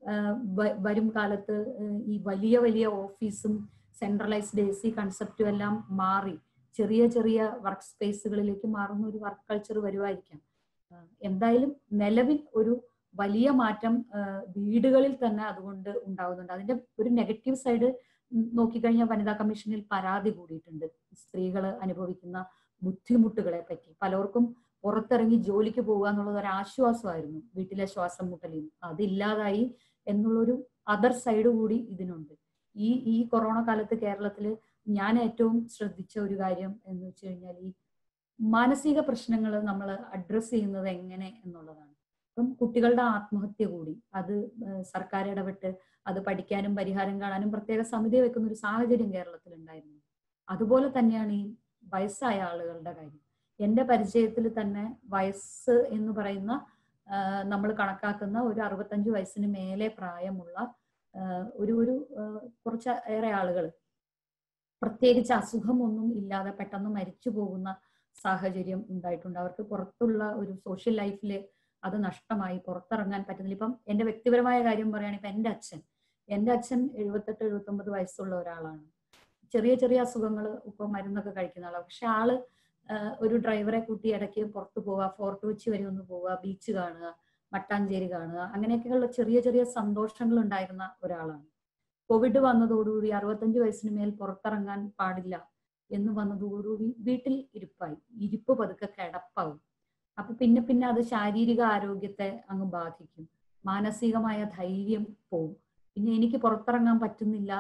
വരും കാലത്ത് ഈ വലിയ വലിയ ഓഫീസും സെൻട്രലൈസ്ഡ് എ സി കൺസെപ്റ്റും എല്ലാം മാറി ചെറിയ ചെറിയ വർക്ക് സ്പേസുകളിലേക്ക് മാറുന്ന ഒരു വർക്ക് കൾച്ചർ വരുമായിരിക്കാം എന്തായാലും നിലവിൽ ഒരു വലിയ മാറ്റം വീടുകളിൽ തന്നെ അതുകൊണ്ട് ഉണ്ടാവുന്നുണ്ട് അതിന്റെ ഒരു നെഗറ്റീവ് സൈഡ് നോക്കിക്കഴിഞ്ഞാൽ വനിതാ കമ്മീഷനിൽ പരാതി കൂടിയിട്ടുണ്ട് സ്ത്രീകൾ അനുഭവിക്കുന്ന ബുദ്ധിമുട്ടുകളെ പറ്റി പലർക്കും പുറത്തിറങ്ങി ജോലിക്ക് പോകുക എന്നുള്ളത് ഒരു ആശ്വാസമായിരുന്നു വീട്ടിലെ ശ്വാസം മുട്ടലിൽ അതില്ലാതായി എന്നുള്ളൊരു അതർ സൈഡ് കൂടി ഇതിനുണ്ട് ഈ ഈ കൊറോണ കാലത്ത് കേരളത്തിൽ ഞാൻ ഏറ്റവും ശ്രദ്ധിച്ച ഒരു കാര്യം എന്ന് വെച്ച് കഴിഞ്ഞാൽ ഈ മാനസിക പ്രശ്നങ്ങൾ നമ്മൾ അഡ്രസ്സ് ചെയ്യുന്നത് എങ്ങനെ എന്നുള്ളതാണ് ഇപ്പം കുട്ടികളുടെ ആത്മഹത്യ കൂടി അത് സർക്കാർ ഇടപെട്ട് അത് പഠിക്കാനും പരിഹാരം കാണാനും പ്രത്യേക സമിതി വെക്കുന്ന ഒരു സാഹചര്യം കേരളത്തിൽ ഉണ്ടായിരുന്നു അതുപോലെ തന്നെയാണ് ഈ വയസ്സായ ആളുകളുടെ കാര്യം എൻ്റെ പരിചയത്തിൽ തന്നെ വയസ്സ് എന്ന് പറയുന്ന നമ്മൾ കണക്കാക്കുന്ന ഒരു അറുപത്തഞ്ച് വയസ്സിന് മേലെ പ്രായമുള്ള ഒരു ഒരു കുറച്ച് ഏറെ ആളുകൾ പ്രത്യേകിച്ച് അസുഖമൊന്നും ഇല്ലാതെ പെട്ടെന്ന് മരിച്ചു പോകുന്ന സാഹചര്യം ഉണ്ടായിട്ടുണ്ട് അവർക്ക് പുറത്തുള്ള ഒരു സോഷ്യൽ ലൈഫിൽ അത് നഷ്ടമായി പുറത്തിറങ്ങാൻ പറ്റുന്നില്ല ഇപ്പം എൻ്റെ വ്യക്തിപരമായ കാര്യം പറയുകയാണെങ്കിൽ ഇപ്പം എൻ്റെ അച്ഛൻ എൻ്റെ അച്ഛൻ എഴുപത്തെട്ട് എഴുപത്തൊമ്പത് വയസ്സുള്ള ഒരാളാണ് ചെറിയ ചെറിയ അസുഖങ്ങൾ ഇപ്പൊ മരുന്നൊക്കെ കഴിക്കുന്ന ആളാണ് പക്ഷെ ആള് ഒരു ഡ്രൈവറെ കൂട്ടി ഇടയ്ക്ക് പുറത്തു പോവുക ഫോർട്ട് കൊച്ചി വരെ ഒന്ന് പോവുക ബീച്ച് കാണുക മട്ടാഞ്ചേരി കാണുക അങ്ങനെയൊക്കെയുള്ള ചെറിയ ചെറിയ സന്തോഷങ്ങൾ ഉണ്ടായിരുന്ന ഒരാളാണ് കോവിഡ് വന്നതോടുകൂടി അറുപത്തഞ്ച് വയസ്സിന് മേൽ പുറത്തിറങ്ങാൻ പാടില്ല എന്ന് വന്നതോടുകൂടി വീട്ടിൽ ഇരിപ്പായി ഇരിപ്പ് പതുക്കെ കിടപ്പാവും അപ്പൊ പിന്നെ പിന്നെ അത് ശാരീരിക ആരോഗ്യത്തെ അങ്ങ് ബാധിക്കും മാനസികമായ ധൈര്യം പോവും പിന്നെ എനിക്ക് പുറത്തിറങ്ങാൻ പറ്റുന്നില്ല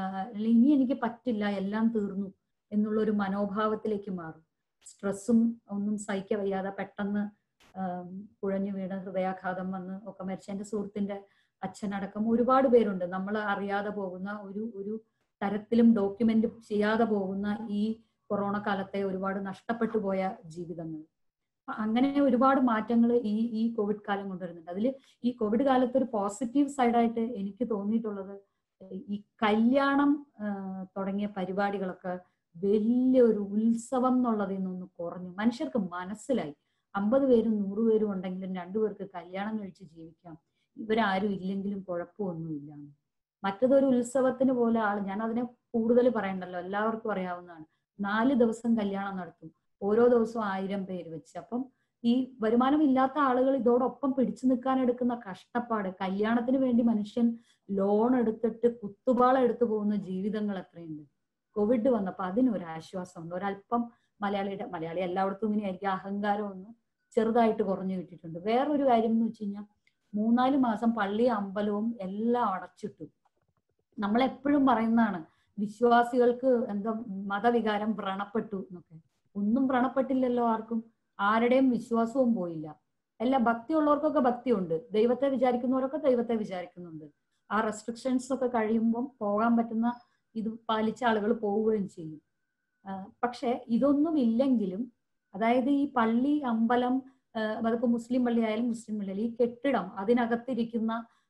ഇനി എനിക്ക് പറ്റില്ല എല്ലാം തീർന്നു എന്നുള്ള ഒരു മനോഭാവത്തിലേക്ക് മാറും സ്ട്രെസ്സും ഒന്നും സഹിക്ക വയ്യാതെ പെട്ടെന്ന് കുഴഞ്ഞു വീണ് ഹൃദയാഘാതം വന്ന് ഒക്കെ മരിച്ച എൻ്റെ സുഹൃത്തിന്റെ അച്ഛനടക്കം ഒരുപാട് പേരുണ്ട് നമ്മൾ അറിയാതെ പോകുന്ന ഒരു ഒരു തരത്തിലും ഡോക്യുമെന്റ് ചെയ്യാതെ പോകുന്ന ഈ കൊറോണ കാലത്തെ ഒരുപാട് നഷ്ടപ്പെട്ടു പോയ ജീവിതങ്ങൾ അങ്ങനെ ഒരുപാട് മാറ്റങ്ങൾ ഈ ഈ കോവിഡ് കാലം കൊണ്ടുവരുന്നുണ്ട് അതിൽ ഈ കോവിഡ് കാലത്ത് ഒരു പോസിറ്റീവ് സൈഡായിട്ട് എനിക്ക് തോന്നിയിട്ടുള്ളത് ഈ കല്യാണം തുടങ്ങിയ പരിപാടികളൊക്കെ വലിയൊരു ഉത്സവം എന്നുള്ളതിൽ നിന്നൊന്ന് കുറഞ്ഞു മനുഷ്യർക്ക് മനസ്സിലായി അമ്പത് പേരും നൂറ് പേരും ഉണ്ടെങ്കിലും രണ്ടുപേർക്ക് കല്യാണം കഴിച്ച് ജീവിക്കാം ഇവരാരും ഇല്ലെങ്കിലും കുഴപ്പമൊന്നുമില്ല മറ്റതൊരു ഉത്സവത്തിന് പോലെ ആള് ഞാൻ അതിനെ കൂടുതൽ പറയണ്ടല്ലോ എല്ലാവർക്കും അറിയാവുന്നതാണ് നാല് ദിവസം കല്യാണം നടത്തും ഓരോ ദിവസവും ആയിരം പേര് വെച്ച് അപ്പം ഈ വരുമാനം ഇല്ലാത്ത ആളുകൾ ഇതോടൊപ്പം പിടിച്ചു നിൽക്കാൻ എടുക്കുന്ന കഷ്ടപ്പാട് കല്യാണത്തിന് വേണ്ടി മനുഷ്യൻ ലോൺ എടുത്തിട്ട് കുത്തുപാള എടുത്തു പോകുന്ന ജീവിതങ്ങൾ എത്രയുണ്ട് കോവിഡ് വന്നപ്പോൾ അതിനൊരു ആശ്വാസമുണ്ട് ഒരല്പം മലയാളിയുടെ മലയാളി എല്ലായിടത്തും ഇങ്ങനെയായിരിക്കും അഹങ്കാരം ഒന്ന് ചെറുതായിട്ട് കുറഞ്ഞു കിട്ടിയിട്ടുണ്ട് വേറൊരു കാര്യം എന്ന് വെച്ച് കഴിഞ്ഞാൽ മൂന്നാല് മാസം പള്ളി അമ്പലവും എല്ലാം അടച്ചിട്ടു നമ്മളെപ്പോഴും പറയുന്നതാണ് വിശ്വാസികൾക്ക് എന്താ മതവികാരം വ്രണപ്പെട്ടു എന്നൊക്കെ ഒന്നും വ്രണപ്പെട്ടില്ലല്ലോ ആർക്കും ആരുടെയും വിശ്വാസവും പോയില്ല എല്ലാ ഭക്തിയുള്ളവർക്കൊക്കെ ഭക്തിയുണ്ട് ദൈവത്തെ വിചാരിക്കുന്നവരൊക്കെ ദൈവത്തെ വിചാരിക്കുന്നുണ്ട് ആ റെസ്ട്രിക്ഷൻസ് ഒക്കെ കഴിയുമ്പം പോകാൻ പറ്റുന്ന ഇത് പാലിച്ച ആളുകൾ പോവുകയും ചെയ്യും പക്ഷെ ഇതൊന്നും ഇല്ലെങ്കിലും അതായത് ഈ പള്ളി അമ്പലം അതിപ്പോ മുസ്ലിം പള്ളി ആയാലും മുസ്ലിം പള്ളി ഈ കെട്ടിടം അതിനകത്തിരിക്കുന്ന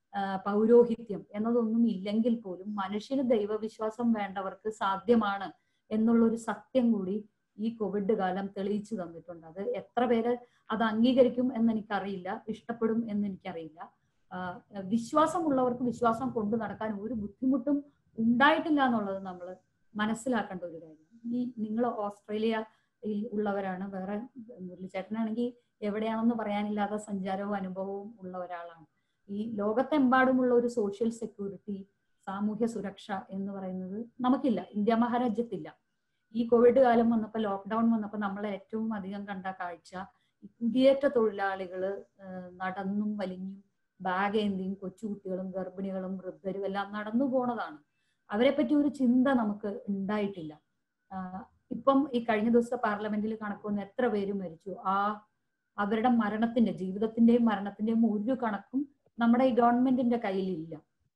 പൗരോഹിത്യം എന്നതൊന്നും ഇല്ലെങ്കിൽ പോലും മനുഷ്യന് ദൈവവിശ്വാസം വേണ്ടവർക്ക് സാധ്യമാണ് എന്നുള്ളൊരു സത്യം കൂടി ഈ കോവിഡ് കാലം തെളിയിച്ചു തന്നിട്ടുണ്ട് അത് എത്ര പേര് അത് അംഗീകരിക്കും എന്ന് എനിക്കറിയില്ല ഇഷ്ടപ്പെടും എന്ന് എനിക്കറിയില്ല വിശ്വാസമുള്ളവർക്ക് വിശ്വാസം കൊണ്ടു നടക്കാൻ ഒരു ബുദ്ധിമുട്ടും ഉണ്ടായിട്ടില്ല എന്നുള്ളത് നമ്മൾ മനസ്സിലാക്കേണ്ട ഒരു കാര്യം ഈ നിങ്ങൾ ഓസ്ട്രേലിയയിൽ ഉള്ളവരാണ് വേറെ മുരളിച്ചേട്ടനാണെങ്കിൽ എവിടെയാണെന്ന് പറയാനില്ലാത്ത സഞ്ചാരവും അനുഭവവും ഉള്ള ഒരാളാണ് ഈ ലോകത്തെമ്പാടുമുള്ള ഒരു സോഷ്യൽ സെക്യൂരിറ്റി സാമൂഹ്യ സുരക്ഷ എന്ന് പറയുന്നത് നമുക്കില്ല ഇന്ത്യ മഹാരാജ്യത്തില്ല ഈ കോവിഡ് കാലം വന്നപ്പോൾ ലോക്ക്ഡൌൺ വന്നപ്പോൾ നമ്മൾ ഏറ്റവും അധികം കണ്ട കാഴ്ച കുടിയേറ്റ തൊഴിലാളികള് നടന്നും വലിഞ്ഞും ബാഗ് ഏന്തിയും കൊച്ചുകുട്ടികളും ഗർഭിണികളും വൃദ്ധരും എല്ലാം നടന്നു പോണതാണ് അവരെ പറ്റി ഒരു ചിന്ത നമുക്ക് ഉണ്ടായിട്ടില്ല ഇപ്പം ഈ കഴിഞ്ഞ ദിവസം പാർലമെന്റിൽ കണക്കുവന്ന് എത്ര പേര് മരിച്ചു ആ അവരുടെ മരണത്തിന്റെ ജീവിതത്തിന്റെയും മരണത്തിന്റെയും ഒരു കണക്കും നമ്മുടെ ഈ ഗവൺമെന്റിന്റെ കയ്യിലില്ല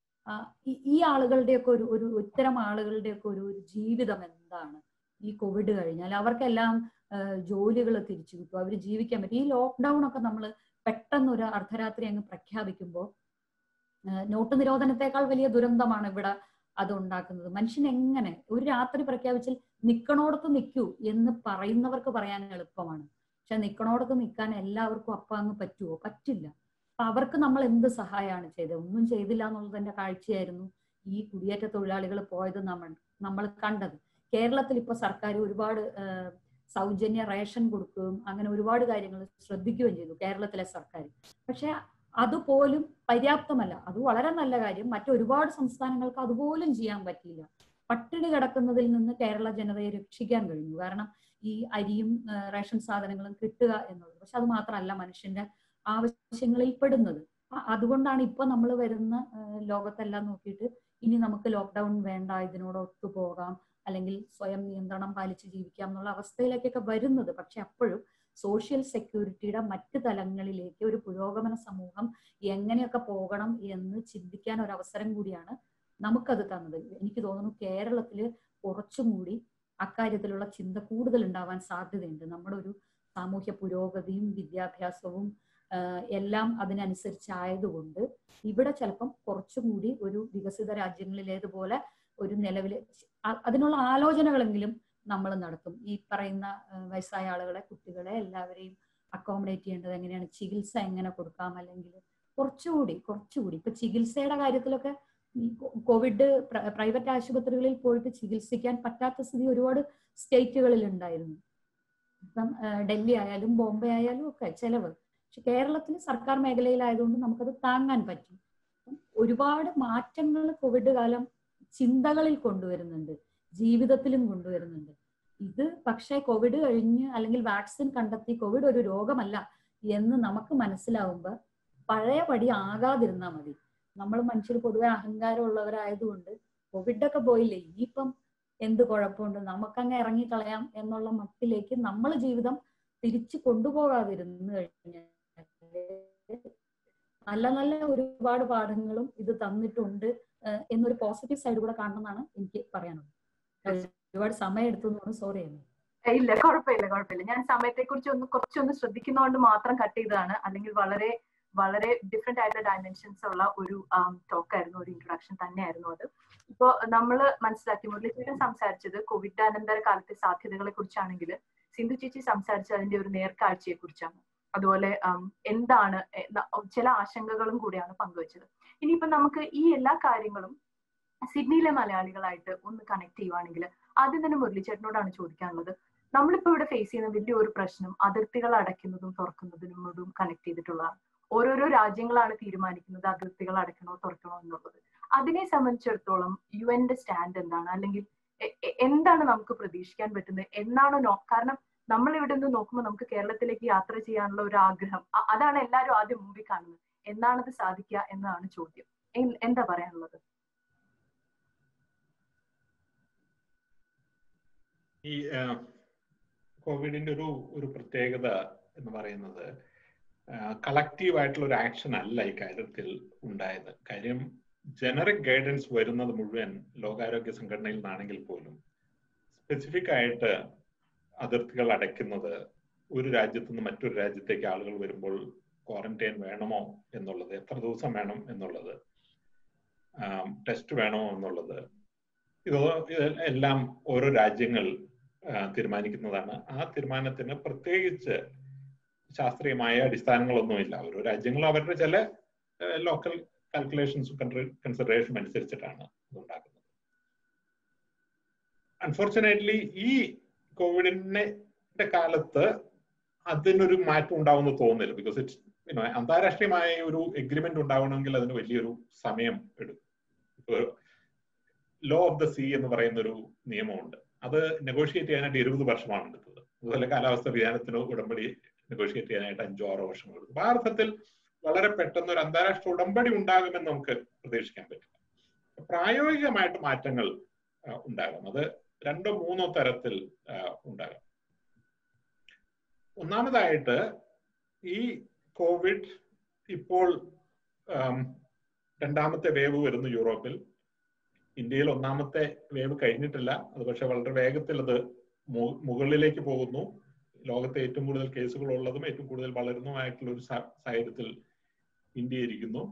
ഈ ആളുകളുടെയൊക്കെ ഒരു ഒരു ഇത്തരം ആളുകളുടെയൊക്കെ ഒരു ഒരു ജീവിതം എന്താണ് ഈ കോവിഡ് കഴിഞ്ഞാൽ അവർക്കെല്ലാം ജോലികൾ തിരിച്ചു കിട്ടും അവർ ജീവിക്കാൻ പറ്റും ഈ ലോക്ക്ഡൗൺ ഒക്കെ നമ്മൾ പെട്ടെന്ന് ഒരു അർദ്ധരാത്രി അങ്ങ് പ്രഖ്യാപിക്കുമ്പോൾ നോട്ട് നിരോധനത്തെക്കാൾ വലിയ ദുരന്തമാണ് ഇവിടെ അത് ഉണ്ടാക്കുന്നത് മനുഷ്യൻ എങ്ങനെ ഒരു രാത്രി പ്രഖ്യാപിച്ചാൽ നിക്കണോടത്ത് നിൽക്കൂ എന്ന് പറയുന്നവർക്ക് പറയാൻ എളുപ്പമാണ് പക്ഷെ നിക്കണോടത്ത് നിൽക്കാൻ എല്ലാവർക്കും അപ്പം അങ്ങ് പറ്റുമോ പറ്റില്ല അപ്പൊ അവർക്ക് നമ്മൾ എന്ത് സഹായമാണ് ചെയ്തത് ഒന്നും ചെയ്തില്ല എന്നുള്ളതിന്റെ കാഴ്ചയായിരുന്നു ഈ കുടിയേറ്റ തൊഴിലാളികൾ പോയത് നമ്മൾ നമ്മൾ കണ്ടത് കേരളത്തിൽ ഇപ്പൊ സർക്കാർ ഒരുപാട് സൗജന്യ റേഷൻ കൊടുക്കുകയും അങ്ങനെ ഒരുപാട് കാര്യങ്ങൾ ശ്രദ്ധിക്കുകയും ചെയ്തു കേരളത്തിലെ സർക്കാർ പക്ഷെ അതുപോലും പര്യാപ്തമല്ല അത് വളരെ നല്ല കാര്യം മറ്റൊരുപാട് സംസ്ഥാനങ്ങൾക്ക് അതുപോലും ചെയ്യാൻ പറ്റിയില്ല പട്ടിണി കിടക്കുന്നതിൽ നിന്ന് കേരള ജനതയെ രക്ഷിക്കാൻ കഴിഞ്ഞു കാരണം ഈ അരിയും റേഷൻ സാധനങ്ങളും കിട്ടുക എന്നുള്ളത് പക്ഷെ അത് മാത്രമല്ല മനുഷ്യന്റെ ആവശ്യങ്ങളിൽ പെടുന്നത് അതുകൊണ്ടാണ് ഇപ്പൊ നമ്മൾ വരുന്ന ലോകത്തെല്ലാം നോക്കിയിട്ട് ഇനി നമുക്ക് ലോക്ക്ഡൌൺ വേണ്ട ഇതിനോട് ഒത്തുപോകാം അല്ലെങ്കിൽ സ്വയം നിയന്ത്രണം പാലിച്ച് ജീവിക്കാം എന്നുള്ള അവസ്ഥയിലേക്കൊക്കെ വരുന്നത് പക്ഷെ അപ്പോഴും സോഷ്യൽ സെക്യൂരിറ്റിയുടെ മറ്റ് തലങ്ങളിലേക്ക് ഒരു പുരോഗമന സമൂഹം എങ്ങനെയൊക്കെ പോകണം എന്ന് ചിന്തിക്കാൻ ഒരു അവസരം കൂടിയാണ് നമുക്കത് തന്നത് എനിക്ക് തോന്നുന്നു കേരളത്തിൽ കുറച്ചും കൂടി അക്കാര്യത്തിലുള്ള ചിന്ത കൂടുതൽ ഉണ്ടാവാൻ സാധ്യതയുണ്ട് നമ്മുടെ ഒരു സാമൂഹ്യ പുരോഗതിയും വിദ്യാഭ്യാസവും എല്ലാം അതിനനുസരിച്ചായതുകൊണ്ട് ഇവിടെ ചിലപ്പം കുറച്ചും കൂടി ഒരു വികസിത രാജ്യങ്ങളിലേതുപോലെ ഒരു നിലവിൽ അതിനുള്ള ആലോചനകളെങ്കിലും നമ്മൾ നടത്തും ഈ പറയുന്ന വയസ്സായ ആളുകളെ കുട്ടികളെ എല്ലാവരെയും അക്കോമഡേറ്റ് ചെയ്യേണ്ടത് എങ്ങനെയാണ് ചികിത്സ എങ്ങനെ കൊടുക്കാം അല്ലെങ്കിൽ കുറച്ചുകൂടി കുറച്ചുകൂടി ഇപ്പൊ ചികിത്സയുടെ കാര്യത്തിലൊക്കെ ഈ കോവിഡ് പ്രൈവറ്റ് ആശുപത്രികളിൽ പോയിട്ട് ചികിത്സിക്കാൻ പറ്റാത്ത സ്ഥിതി ഒരുപാട് സ്റ്റേറ്റുകളിൽ ഉണ്ടായിരുന്നു ഇപ്പം ഡൽഹി ആയാലും ബോംബെ ആയാലും ഒക്കെ ചെലവ് പക്ഷെ കേരളത്തിൽ സർക്കാർ മേഖലയിലായതുകൊണ്ട് നമുക്കത് താങ്ങാൻ പറ്റും ഒരുപാട് മാറ്റങ്ങൾ കോവിഡ് കാലം ചിന്തകളിൽ കൊണ്ടുവരുന്നുണ്ട് ജീവിതത്തിലും കൊണ്ടുവരുന്നുണ്ട് ഇത് പക്ഷേ കോവിഡ് കഴിഞ്ഞ് അല്ലെങ്കിൽ വാക്സിൻ കണ്ടെത്തി കോവിഡ് ഒരു രോഗമല്ല എന്ന് നമുക്ക് മനസ്സിലാവുമ്പോൾ പഴയ പടി ആകാതിരുന്നാൽ മതി നമ്മൾ മനുഷ്യർ പൊതുവെ അഹങ്കാരമുള്ളവരായതുകൊണ്ട് കോവിഡ് ഒക്കെ പോയില്ലേ ഇനിയിപ്പം എന്ത് കുഴപ്പമുണ്ട് നമുക്കങ്ങ് ഇറങ്ങിക്കളയാം എന്നുള്ള മട്ടിലേക്ക് നമ്മൾ ജീവിതം തിരിച്ചു കൊണ്ടുപോകാതിരുന്നു കഴിഞ്ഞാൽ നല്ല നല്ല ഒരുപാട് പാഠങ്ങളും ഇത് തന്നിട്ടുണ്ട് എന്നൊരു പോസിറ്റീവ് സൈഡ് കൂടെ കാണണമെന്നാണ് എനിക്ക് പറയാനുള്ളത് ഒരുപാട് സമയം എടുത്തു എന്ന് സോറി ഇല്ല കുഴപ്പമില്ല കുഴപ്പമില്ല ഞാൻ സമയത്തെ കുറിച്ച് ഒന്ന് കുറച്ചൊന്ന് ശ്രദ്ധിക്കുന്നതുകൊണ്ട് മാത്രം കട്ട് ചെയ്തതാണ് അല്ലെങ്കിൽ വളരെ വളരെ ഡിഫറെന്റ് ആയിട്ടുള്ള ഡയമെൻഷൻസ് ഉള്ള ഒരു ടോക്ക് ആയിരുന്നു ഒരു ഇൻട്രൊഡക്ഷൻ തന്നെയായിരുന്നു അത് ഇപ്പോ നമ്മൾ മനസ്സിലാക്കി മുരളീചേട്ടൻ സംസാരിച്ചത് കോവിഡ് അനന്തര കാലത്തെ സാധ്യതകളെ കുറിച്ചാണെങ്കിൽ സിന്ധു ചേച്ചി സംസാരിച്ചത് അതിന്റെ ഒരു നേർക്കാഴ്ചയെ കുറിച്ചാണ് അതുപോലെ എന്താണ് ചില ആശങ്കകളും കൂടിയാണ് പങ്കുവച്ചത് ഇനിയിപ്പോ നമുക്ക് ഈ എല്ലാ കാര്യങ്ങളും സിഡ്നിയിലെ മലയാളികളായിട്ട് ഒന്ന് കണക്ട് ചെയ്യുവാണെങ്കിൽ ആദ്യം തന്നെ മുരളിച്ചേട്ടനോടാണ് ചോദിക്കാനുള്ളത് നമ്മളിപ്പോ ഇവിടെ ഫേസ് ചെയ്യുന്ന വലിയ ഒരു പ്രശ്നം അതിർത്തികൾ അടയ്ക്കുന്നതും തുറക്കുന്നതിനോടും കണക്ട് ചെയ്തിട്ടുള്ളതാണ് ഓരോരോ രാജ്യങ്ങളാണ് തീരുമാനിക്കുന്നത് അതിർത്തികൾ അടയ്ക്കണോ തുറക്കണോ എന്നുള്ളത് അതിനെ സംബന്ധിച്ചിടത്തോളം യു എന്റെ സ്റ്റാൻഡ് എന്താണ് അല്ലെങ്കിൽ എന്താണ് നമുക്ക് പ്രതീക്ഷിക്കാൻ പറ്റുന്നത് എന്നാണ് നോ കാരണം നമ്മൾ ഇവിടെ നിന്ന് നോക്കുമ്പോൾ നമുക്ക് കേരളത്തിലേക്ക് യാത്ര ചെയ്യാനുള്ള ഒരു ആഗ്രഹം അതാണ് എല്ലാവരും ആദ്യം മുമ്പിൽ കാണുന്നത് എന്നാണത് സാധിക്കുക എന്നതാണ് ചോദ്യം എന്താ പറയാനുള്ളത് ഈ കോവിഡിന്റെ ഒരു ഒരു പ്രത്യേകത എന്ന് പറയുന്നത് കളക്റ്റീവ് ആയിട്ടുള്ള ഒരു ആക്ഷൻ അല്ല ഈ കാര്യത്തിൽ ഉണ്ടായത് കാര്യം ജനറിക് ഗൈഡൻസ് വരുന്നത് മുഴുവൻ ലോകാരോഗ്യ സംഘടനയിൽ നിന്നാണെങ്കിൽ പോലും സ്പെസിഫിക് ആയിട്ട് അതിർത്തികൾ അടയ്ക്കുന്നത് ഒരു രാജ്യത്ത് നിന്ന് മറ്റൊരു രാജ്യത്തേക്ക് ആളുകൾ വരുമ്പോൾ ക്വാറന്റൈൻ വേണമോ എന്നുള്ളത് എത്ര ദിവസം വേണം എന്നുള്ളത് ടെസ്റ്റ് വേണമോ എന്നുള്ളത് ഇത് എല്ലാം ഓരോ രാജ്യങ്ങൾ തീരുമാനിക്കുന്നതാണ് ആ തീരുമാനത്തിന് പ്രത്യേകിച്ച് ശാസ്ത്രീയമായ അടിസ്ഥാനങ്ങളൊന്നുമില്ല ഓരോ രാജ്യങ്ങളും അവരുടെ ചില ലോക്കൽ കാൽക്കുലേഷൻസും കൺസിഡറേഷനും അനുസരിച്ചിട്ടാണ് ഉണ്ടാക്കുന്നത് അൺഫോർച്ചുനേറ്റ്ലി ഈ കോവിഡിന്റെ കാലത്ത് അതിനൊരു മാറ്റം ഉണ്ടാവുമെന്ന് തോന്നുന്നില്ല ബിക്കോസ് ഇറ്റ്സ് യുനോ അന്താരാഷ്ട്രീയമായ ഒരു എഗ്രിമെന്റ് ഉണ്ടാവണമെങ്കിൽ അതിന് വലിയൊരു സമയം എടുക്കും ലോ ഓഫ് ദ സീ എന്ന് പറയുന്ന ഒരു നിയമമുണ്ട് അത് നെഗോഷിയേറ്റ് ചെയ്യാനായിട്ട് ഇരുപത് വർഷമാണ് എടുത്തത് അതുപോലെ കാലാവസ്ഥ വ്യതിയാനത്തിന് ഉടമ്പടി നെഗോഷിയേറ്റ് ചെയ്യാനായിട്ട് അഞ്ചോ ആറോ വർഷം എടുത്തു ആ അർത്ഥത്തിൽ വളരെ പെട്ടെന്ന് ഒരു അന്താരാഷ്ട്ര ഉടമ്പടി ഉണ്ടാകുമെന്ന് നമുക്ക് പ്രതീക്ഷിക്കാൻ പറ്റില്ല പ്രായോഗികമായിട്ട് മാറ്റങ്ങൾ ഉണ്ടാകും അത് രണ്ടോ മൂന്നോ തരത്തിൽ ഉണ്ടാകാം ഒന്നാമതായിട്ട് ഈ കോവിഡ് ഇപ്പോൾ രണ്ടാമത്തെ വേവ് വരുന്നു യൂറോപ്പിൽ ഇന്ത്യയിൽ ഒന്നാമത്തെ വേവ് കഴിഞ്ഞിട്ടില്ല അത് പക്ഷെ വളരെ വേഗത്തിൽ അത് മുകളിലേക്ക് പോകുന്നു ലോകത്തെ ഏറ്റവും കൂടുതൽ കേസുകൾ ഉള്ളതും ഏറ്റവും കൂടുതൽ വളരുന്നതുമായിട്ടുള്ള ഒരു സാഹചര്യത്തിൽ ഇന്ത്യ ഇരിക്കുന്നു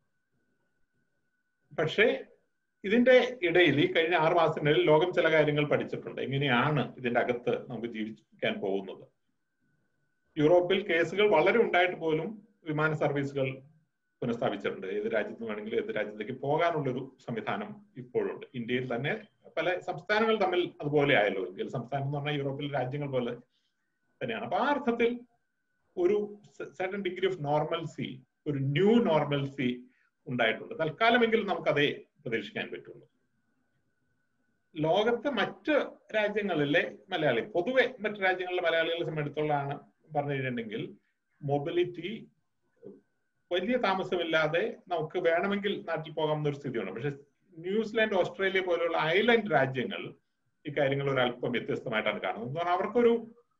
പക്ഷേ ഇതിന്റെ ഇടയിൽ ഈ കഴിഞ്ഞ ആറ് മാസത്തിനിടയിൽ ലോകം ചില കാര്യങ്ങൾ പഠിച്ചിട്ടുണ്ട് എങ്ങനെയാണ് ഇതിന്റെ അകത്ത് നമുക്ക് ജീവിക്കാൻ പോകുന്നത് യൂറോപ്പിൽ കേസുകൾ വളരെ ഉണ്ടായിട്ട് പോലും വിമാന സർവീസുകൾ പുനഃസ്ഥാപിച്ചിട്ടുണ്ട് ഏത് രാജ്യത്ത് വേണമെങ്കിലും ഏത് രാജ്യത്തേക്ക് പോകാനുള്ളൊരു സംവിധാനം ഇപ്പോഴുണ്ട് ഇന്ത്യയിൽ തന്നെ പല സംസ്ഥാനങ്ങൾ തമ്മിൽ അതുപോലെ ആയല്ലോ ഇന്ത്യയിൽ സംസ്ഥാനം എന്ന് പറഞ്ഞാൽ യൂറോപ്പിലെ രാജ്യങ്ങൾ പോലെ തന്നെയാണ് അപ്പൊ ആ അർത്ഥത്തിൽ ഒരു സർട്ടൻ ഡിഗ്രി ഓഫ് നോർമൽസി ഒരു ന്യൂ നോർമൽസി ഉണ്ടായിട്ടുണ്ട് തൽക്കാലമെങ്കിലും നമുക്കതേ പ്രതീക്ഷിക്കാൻ പറ്റുള്ളൂ ലോകത്തെ മറ്റ് രാജ്യങ്ങളിലെ മലയാളി പൊതുവെ മറ്റ് രാജ്യങ്ങളിലെ മലയാളികളെ സംബന്ധിച്ചിടത്തോളാണ് പറഞ്ഞു കഴിഞ്ഞിട്ടുണ്ടെങ്കിൽ മൊബിലിറ്റി വലിയ താമസമില്ലാതെ നമുക്ക് വേണമെങ്കിൽ നാട്ടിൽ പോകാവുന്ന ഒരു സ്ഥിതിയുണ്ട് പക്ഷെ ന്യൂസിലാൻഡ് ഓസ്ട്രേലിയ പോലെയുള്ള ഐലൻഡ് രാജ്യങ്ങൾ ഇക്കാര്യങ്ങൾ ഒരു അല്പം വ്യത്യസ്തമായിട്ടാണ് കാണുന്നത് എന്ന് പറഞ്ഞാൽ അവർക്കൊരു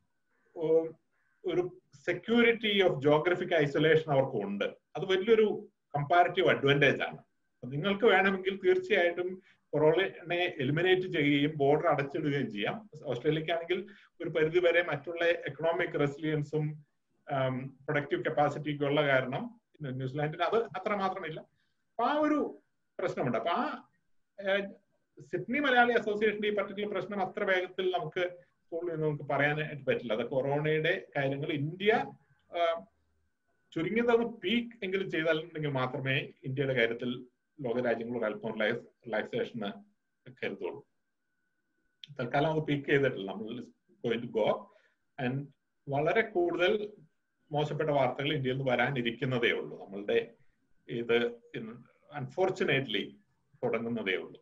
ഒരു സെക്യൂരിറ്റി ഓഫ് ജോഗ്രഫിക് ഐസൊലേഷൻ അവർക്ക് ഉണ്ട് അത് വലിയൊരു കമ്പാരിറ്റീവ് അഡ്വാൻറ്റേജ് ആണ് നിങ്ങൾക്ക് വേണമെങ്കിൽ തീർച്ചയായിട്ടും കൊറോണയെ എലിമിനേറ്റ് ചെയ്യുകയും ബോർഡർ അടച്ചിടുകയും ചെയ്യാം ഓസ്ട്രേലിയക്കാണെങ്കിൽ ഒരു പരിധി വരെ മറ്റുള്ള എക്കണോമിക് റെസിലിയൻസും പ്രൊഡക്റ്റീവ് കപ്പാസിറ്റിക്കും ഉള്ള കാരണം ന്യൂസിലാൻഡിന് അത് അത്ര മാത്രമില്ല അപ്പൊ ആ ഒരു പ്രശ്നമുണ്ട് അപ്പൊ ആ സിഡ്നി മലയാളി അസോസിയേഷന്റെ ഈ പർട്ടിക്കുലർ പ്രശ്നം അത്ര വേഗത്തിൽ നമുക്ക് സോൾവ് ചെയ്യുന്ന നമുക്ക് പറയാനായിട്ട് പറ്റില്ല അത് കൊറോണയുടെ കാര്യങ്ങൾ ഇന്ത്യ ചുരുങ്ങിയതൊന്ന് പീക്ക് എങ്കിലും ചെയ്താലുണ്ടെങ്കിൽ മാത്രമേ ഇന്ത്യയുടെ കാര്യത്തിൽ ലോകരാജ്യങ്ങൾ ഒരു അല്പം റിലാക്സേഷന് കരുതുള്ളൂ തൽക്കാലം അത് പീക്ക് ചെയ്തിട്ടില്ല നമ്മൾ ഗോയിൻ ടു ഗോ ആൻഡ് വളരെ കൂടുതൽ മോശപ്പെട്ട വാർത്തകൾ ഇന്ത്യയിൽ നിന്ന് വരാനിരിക്കുന്നതേ ഉള്ളൂ നമ്മളുടെ ഇത് അൺഫോർച്ചുനേറ്റ്ലി തുടങ്ങുന്നതേ ഉള്ളൂ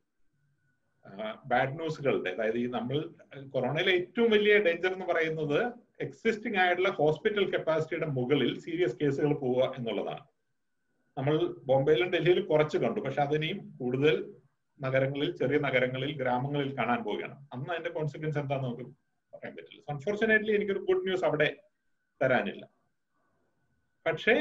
ബാഡ് ന്യൂസുകളുടെ അതായത് ഈ നമ്മൾ കൊറോണയിലെ ഏറ്റവും വലിയ ഡേഞ്ചർ എന്ന് പറയുന്നത് എക്സിസ്റ്റിംഗ് ആയിട്ടുള്ള ഹോസ്പിറ്റൽ കപ്പാസിറ്റിയുടെ മുകളിൽ സീരിയസ് കേസുകൾ പോവുക എന്നുള്ളതാണ് നമ്മൾ ബോംബെയിലും ഡൽഹിയിലും കുറച്ച് കണ്ടു പക്ഷെ അതിനെയും കൂടുതൽ നഗരങ്ങളിൽ ചെറിയ നഗരങ്ങളിൽ ഗ്രാമങ്ങളിൽ കാണാൻ പോവുകയാണ് അന്ന് അതിന്റെ കോൺസിക്വൻസ് എന്താന്ന് നമുക്ക് പറയാൻ പറ്റില്ല അൺഫോർച്ചുനേറ്റ്ലി എനിക്കൊരു ഗുഡ് ന്യൂസ് അവിടെ തരാനില്ല പക്ഷേ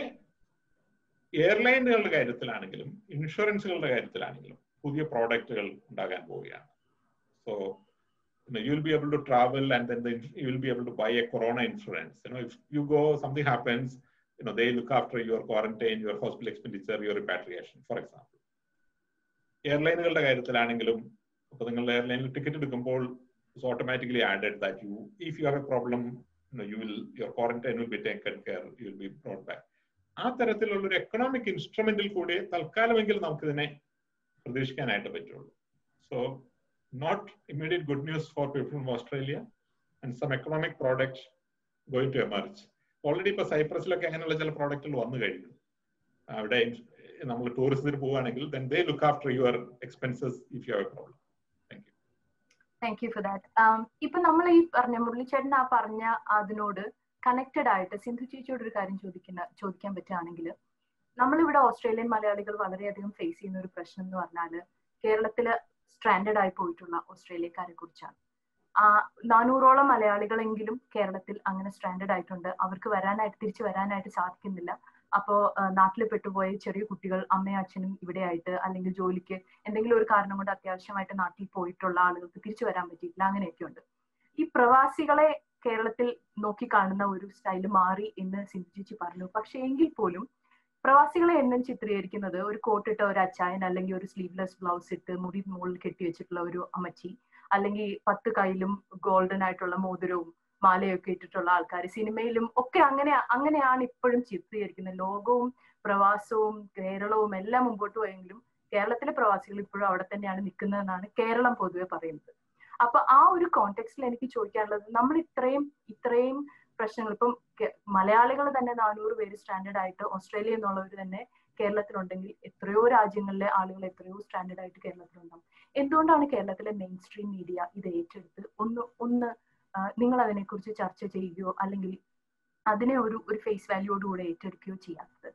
എയർലൈനുകളുടെ കാര്യത്തിലാണെങ്കിലും ഇൻഷുറൻസുകളുടെ കാര്യത്തിലാണെങ്കിലും പുതിയ പ്രോഡക്റ്റുകൾ ഉണ്ടാകാൻ പോവുകയാണ് so you will be able to travel and then the, you will be able to buy a corona insurance you know if you go something happens you know they look after your quarantine your hospital expenditure your repatriation for example എയർലൈനുകളുടെ കാര്യത്തിലാണെങ്കിലും ഇപ്പൊ നിങ്ങൾ എയർലൈനിൽ ticket എടുക്കുമ്പോൾ it's automatically added that you if you have a problem you will your quarantine will be taken care you will be brought back ആ തരത്തിലുള്ള ഒരു economic ഇൻസ്ട്രുമെന്റിൽ കൂടി തൽക്കാലമെങ്കിലും നമുക്കിതിനെ പ്രതീക്ഷിക്കാനായിട്ട് പറ്റുള്ളൂ so not immediate good news for people from Australia and some economic products going to emerge. Already ഇപ്പൊ സൈപ്രസിലൊക്കെ അങ്ങനെയുള്ള ചില പ്രോഡക്റ്റുകൾ വന്നു കഴിഞ്ഞു അവിടെ നമ്മൾ ടൂറിസത്തിന് പോവുകയാണെങ്കിൽ then they look after your expenses if you have a problem thank you thank you for that ഇപ്പൊ നമ്മൾ ഈ പറഞ്ഞ മുരളിച്ചേട്ടൻ ആ പറഞ്ഞ അതിനോട് കണക്റ്റഡ് ആയിട്ട് സിന്ധു ചേച്ചിയോട് ഒരു കാര്യം ചോദിക്കുന്ന ചോദിക്കാൻ പറ്റുകയാണെങ്കിൽ നമ്മളിവിടെ ഓസ്ട്രേലിയൻ മലയാളികൾ വളരെയധികം ഫേസ് ചെയ്യുന്ന ഒരു പ്രശ്നം എന്ന് പറഞ്ഞാൽ കേരളത്തില് സ്ട്രാൻഡേഡ് ആയി പോയിട്ടുള്ള ഓസ്ട്രേലിയക്കാരെ കുറിച്ചാണ് ആ നാനൂറോളം മലയാളികളെങ്കിലും കേരളത്തിൽ അങ്ങനെ സ്ട്രാൻഡേഡ് ആയിട്ടുണ്ട് അവർക്ക് വരാനായിട്ട് തിരിച്ചു വരാനായിട്ട് സാധിക്കുന്നില്ല അപ്പോ നാട്ടിൽ പെട്ടുപോയ ചെറിയ കുട്ടികൾ അമ്മയും അച്ഛനും ഇവിടെ ആയിട്ട് അല്ലെങ്കിൽ ജോലിക്ക് എന്തെങ്കിലും ഒരു കാരണം കൊണ്ട് അത്യാവശ്യമായിട്ട് നാട്ടിൽ പോയിട്ടുള്ള ആളുകൾക്ക് തിരിച്ചു വരാൻ പറ്റിയിട്ടില്ല അങ്ങനെയൊക്കെ ഉണ്ട് ഈ പ്രവാസികളെ കേരളത്തിൽ നോക്കി കാണുന്ന ഒരു സ്റ്റൈല് മാറി എന്ന് സിന്ധിച്ച് പറഞ്ഞു പക്ഷെ എങ്കിൽ പോലും പ്രവാസികളെ എന്നും ചിത്രീകരിക്കുന്നത് ഒരു കോട്ടിട്ട ഒരു അച്ചായൻ അല്ലെങ്കിൽ ഒരു സ്ലീവ്ലെസ് ബ്ലൗസ് ഇട്ട് മുടി മുകളിൽ കെട്ടി വെച്ചിട്ടുള്ള ഒരു അമ്മച്ചി അല്ലെങ്കിൽ പത്ത് കയ്യിലും ഗോൾഡൻ ആയിട്ടുള്ള മോതിരവും മാലയൊക്കെ ഇട്ടിട്ടുള്ള ആൾക്കാർ സിനിമയിലും ഒക്കെ അങ്ങനെ അങ്ങനെയാണ് ഇപ്പോഴും ചിത്രീകരിക്കുന്നത് ലോകവും പ്രവാസവും കേരളവും എല്ലാം മുമ്പോട്ട് പോയെങ്കിലും കേരളത്തിലെ പ്രവാസികൾ ഇപ്പോഴും അവിടെ തന്നെയാണ് നിൽക്കുന്നതെന്നാണ് കേരളം പൊതുവെ പറയുന്നത് അപ്പൊ ആ ഒരു കോണ്ടെക്സ്റ്റിൽ എനിക്ക് ചോദിക്കാനുള്ളത് നമ്മൾ ഇത്രയും ഇത്രയും പ്രശ്നങ്ങൾ ഇപ്പം മലയാളികൾ തന്നെ നാനൂറ് പേര് സ്റ്റാൻഡേർഡ് ആയിട്ട് ഓസ്ട്രേലിയ എന്നുള്ളവർ തന്നെ കേരളത്തിലുണ്ടെങ്കിൽ എത്രയോ രാജ്യങ്ങളിലെ ആളുകൾ എത്രയോ സ്റ്റാൻഡേർഡ് ആയിട്ട് കേരളത്തിലുണ്ടാവും എന്തുകൊണ്ടാണ് കേരളത്തിലെ മെയിൻ സ്ട്രീം മീഡിയ ഇത് ഏറ്റെടുത്ത് ഒന്ന് ഒന്ന് നിങ്ങൾ അതിനെക്കുറിച്ച് ചർച്ച ചെയ്യുകയോ അല്ലെങ്കിൽ അതിനെ ഒരു ഒരു ഫേസ് വാല്യൂയോടുകൂടെ ഏറ്റെടുക്കുകയോ ചെയ്യാത്തത്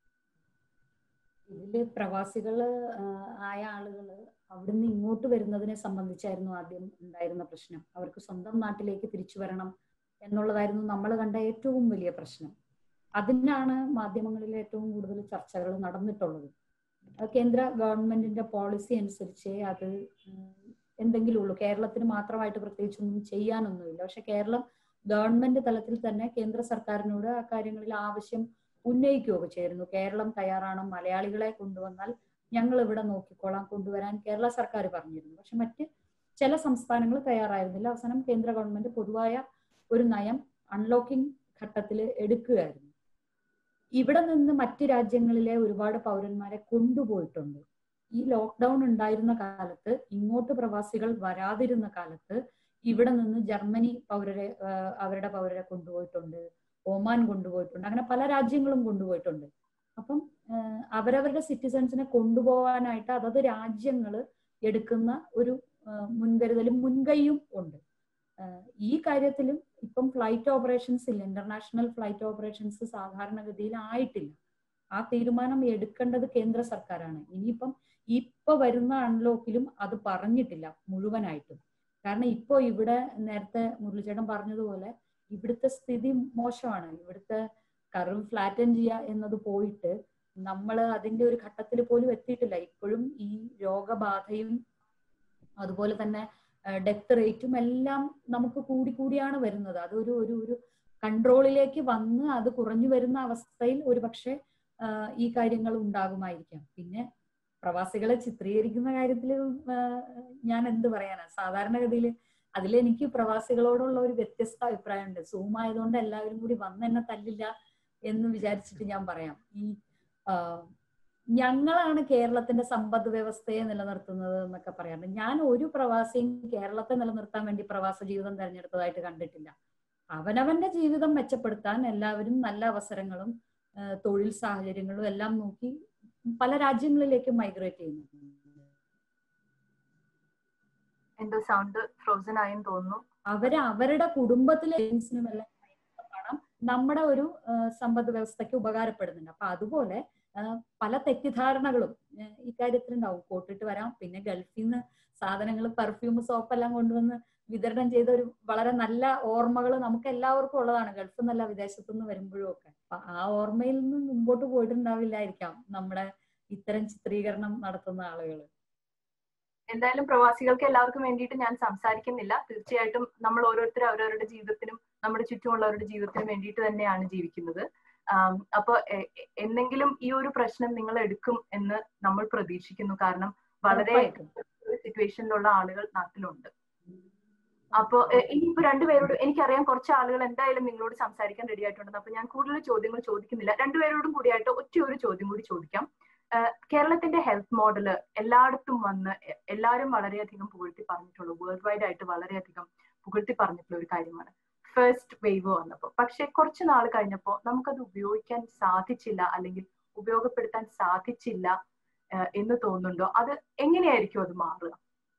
ഇതില് പ്രവാസികള് ആയ ആളുകള് അവിടുന്ന് ഇങ്ങോട്ട് വരുന്നതിനെ സംബന്ധിച്ചായിരുന്നു ആദ്യം ഉണ്ടായിരുന്ന പ്രശ്നം അവർക്ക് സ്വന്തം നാട്ടിലേക്ക് തിരിച്ചു വരണം എന്നുള്ളതായിരുന്നു നമ്മൾ കണ്ട ഏറ്റവും വലിയ പ്രശ്നം അതിനാണ് മാധ്യമങ്ങളിൽ ഏറ്റവും കൂടുതൽ ചർച്ചകൾ നടന്നിട്ടുള്ളത് കേന്ദ്ര ഗവൺമെന്റിന്റെ പോളിസി അനുസരിച്ച് അത് എന്തെങ്കിലും ഉള്ളൂ കേരളത്തിന് മാത്രമായിട്ട് പ്രത്യേകിച്ചൊന്നും ചെയ്യാനൊന്നുമില്ല പക്ഷെ കേരളം ഗവൺമെന്റ് തലത്തിൽ തന്നെ കേന്ദ്ര സർക്കാരിനോട് ആ കാര്യങ്ങളിൽ ആവശ്യം ഉന്നയിക്കുകയൊക്കെ ചെയ്യുന്നു കേരളം തയ്യാറാണ് മലയാളികളെ കൊണ്ടുവന്നാൽ ഞങ്ങൾ ഇവിടെ നോക്കിക്കോളാം കൊണ്ടുവരാൻ കേരള സർക്കാർ പറഞ്ഞിരുന്നു പക്ഷെ മറ്റ് ചില സംസ്ഥാനങ്ങൾ തയ്യാറായിരുന്നില്ല അവസാനം കേന്ദ്ര ഗവൺമെന്റ് പൊതുവായ ഒരു നയം അൺലോക്കിംഗ് ഘട്ടത്തിൽ എടുക്കുകയായിരുന്നു ഇവിടെ നിന്ന് മറ്റ് രാജ്യങ്ങളിലെ ഒരുപാട് പൗരന്മാരെ കൊണ്ടുപോയിട്ടുണ്ട് ഈ ലോക്ക്ഡൌൺ ഉണ്ടായിരുന്ന കാലത്ത് ഇങ്ങോട്ട് പ്രവാസികൾ വരാതിരുന്ന കാലത്ത് ഇവിടെ നിന്ന് ജർമ്മനി പൗരരെ അവരുടെ പൗരരെ കൊണ്ടുപോയിട്ടുണ്ട് ഒമാൻ കൊണ്ടുപോയിട്ടുണ്ട് അങ്ങനെ പല രാജ്യങ്ങളും കൊണ്ടുപോയിട്ടുണ്ട് അപ്പം അവരവരുടെ സിറ്റിസൺസിനെ കൊണ്ടുപോകാനായിട്ട് അതത് രാജ്യങ്ങൾ എടുക്കുന്ന ഒരു മുൻകരുതലും മുൻകൈയും ഉണ്ട് ഈ കാര്യത്തിലും ഇപ്പം ഫ്ലൈറ്റ് ഓപ്പറേഷൻസ് ഇല്ല ഇന്റർനാഷണൽ ഫ്ലൈറ്റ് ഓപ്പറേഷൻസ് സാധാരണഗതിയിൽ ആയിട്ടില്ല ആ തീരുമാനം എടുക്കേണ്ടത് കേന്ദ്ര സർക്കാരാണ് ഇനിയിപ്പം ഇപ്പൊ വരുന്ന അൺലോക്കിലും അത് പറഞ്ഞിട്ടില്ല മുഴുവനായിട്ടും കാരണം ഇപ്പോ ഇവിടെ നേരത്തെ മുരളിച്ചേട്ടൻ പറഞ്ഞതുപോലെ ഇവിടുത്തെ സ്ഥിതി മോശമാണ് ഇവിടുത്തെ കർവ് ഫ്ലാറ്റൻ ചെയ്യുക എന്നത് പോയിട്ട് നമ്മൾ അതിന്റെ ഒരു ഘട്ടത്തിൽ പോലും എത്തിയിട്ടില്ല ഇപ്പോഴും ഈ രോഗബാധയും അതുപോലെ തന്നെ ഡെത്ത് റേറ്റും എല്ലാം നമുക്ക് കൂടി കൂടിയാണ് വരുന്നത് അതൊരു ഒരു ഒരു കൺട്രോളിലേക്ക് വന്ന് അത് കുറഞ്ഞു വരുന്ന അവസ്ഥയിൽ ഒരു പക്ഷേ ഈ കാര്യങ്ങൾ ഉണ്ടാകുമായിരിക്കാം പിന്നെ പ്രവാസികളെ ചിത്രീകരിക്കുന്ന കാര്യത്തിൽ ഞാൻ എന്ത് പറയാനാ സാധാരണഗതിയിൽ അതിലെനിക്ക് പ്രവാസികളോടുള്ള ഒരു വ്യത്യസ്ത അഭിപ്രായമുണ്ട് സൂം ആയതുകൊണ്ട് എല്ലാവരും കൂടി വന്ന് എന്നെ തല്ലില്ല എന്ന് വിചാരിച്ചിട്ട് ഞാൻ പറയാം ഈ ഞങ്ങളാണ് കേരളത്തിന്റെ സമ്പദ് വ്യവസ്ഥയെ നിലനിർത്തുന്നത് എന്നൊക്കെ പറയാറുണ്ട് ഞാൻ ഒരു പ്രവാസിയും കേരളത്തെ നിലനിർത്താൻ വേണ്ടി പ്രവാസ ജീവിതം തെരഞ്ഞെടുത്തതായിട്ട് കണ്ടിട്ടില്ല അവനവന്റെ ജീവിതം മെച്ചപ്പെടുത്താൻ എല്ലാവരും നല്ല അവസരങ്ങളും തൊഴിൽ സാഹചര്യങ്ങളും എല്ലാം നോക്കി പല രാജ്യങ്ങളിലേക്ക് മൈഗ്രേറ്റ് ചെയ്യുന്നു എന്തോ സൗണ്ട് ഫ്രോസൺ ആയെന്ന് തോന്നുന്നു അവര് അവരുടെ കുടുംബത്തിലെ എല്ലാം പണം നമ്മുടെ ഒരു സമ്പദ് വ്യവസ്ഥയ്ക്ക് ഉപകാരപ്പെടുന്നുണ്ട് അപ്പൊ അതുപോലെ പല തെറ്റിദ്ധാരണകളും ഇക്കാര്യത്തിലുണ്ടാവും കോട്ടിട്ട് വരാം പിന്നെ ഗൾഫിൽ നിന്ന് സാധനങ്ങൾ പെർഫ്യൂം സോപ്പ് എല്ലാം കൊണ്ടുവന്ന് വിതരണം ചെയ്ത ഒരു വളരെ നല്ല ഓർമ്മകൾ നമുക്ക് എല്ലാവർക്കും ഉള്ളതാണ് ഗൾഫിൽ നിന്നല്ല വിദേശത്തു നിന്ന് വരുമ്പോഴും ഒക്കെ അപ്പൊ ആ ഓർമ്മയിൽ നിന്ന് മുമ്പോട്ട് പോയിട്ടുണ്ടാവില്ലായിരിക്കാം നമ്മുടെ ഇത്തരം ചിത്രീകരണം നടത്തുന്ന ആളുകൾ എന്തായാലും പ്രവാസികൾക്ക് എല്ലാവർക്കും വേണ്ടിയിട്ട് ഞാൻ സംസാരിക്കുന്നില്ല തീർച്ചയായിട്ടും നമ്മൾ ഓരോരുത്തരും അവരവരുടെ ജീവിതത്തിനും നമ്മുടെ ചുറ്റുമുള്ളവരുടെ ജീവിതത്തിനും വേണ്ടിയിട്ട് തന്നെയാണ് ജീവിക്കുന്നത് അപ്പൊ എന്തെങ്കിലും ഈ ഒരു പ്രശ്നം നിങ്ങൾ എടുക്കും എന്ന് നമ്മൾ പ്രതീക്ഷിക്കുന്നു കാരണം വളരെ സിറ്റുവേഷനിലുള്ള ആളുകൾ നാട്ടിലുണ്ട് അപ്പൊ ഇനിയിപ്പോ രണ്ടുപേരോട് എനിക്കറിയാം കുറച്ച് ആളുകൾ എന്തായാലും നിങ്ങളോട് സംസാരിക്കാൻ റെഡി ആയിട്ടുണ്ടെന്ന് അപ്പൊ ഞാൻ കൂടുതൽ ചോദ്യങ്ങൾ ചോദിക്കുന്നില്ല രണ്ടുപേരോടും കൂടിയായിട്ട് ഒറ്റ ഒരു ചോദ്യം കൂടി ചോദിക്കാം കേരളത്തിന്റെ ഹെൽത്ത് മോഡല് എല്ലായിടത്തും വന്ന് എല്ലാവരും വളരെയധികം പുകഴ്ത്തി പറഞ്ഞിട്ടുള്ളൂ വേൾഡ് വൈഡ് ആയിട്ട് വളരെയധികം പുകഴ്ത്തി പറഞ്ഞിട്ടുള്ള ഒരു കാര്യമാണ് ഫസ്റ്റ് വേവ് വന്നപ്പോൾ പക്ഷെ കുറച്ച് നാൾ കഴിഞ്ഞപ്പോൾ നമുക്കത് ഉപയോഗിക്കാൻ സാധിച്ചില്ല അല്ലെങ്കിൽ ഉപയോഗപ്പെടുത്താൻ സാധിച്ചില്ല എന്ന് തോന്നുന്നുണ്ടോ അത് എങ്ങനെയായിരിക്കും അത് മാറുക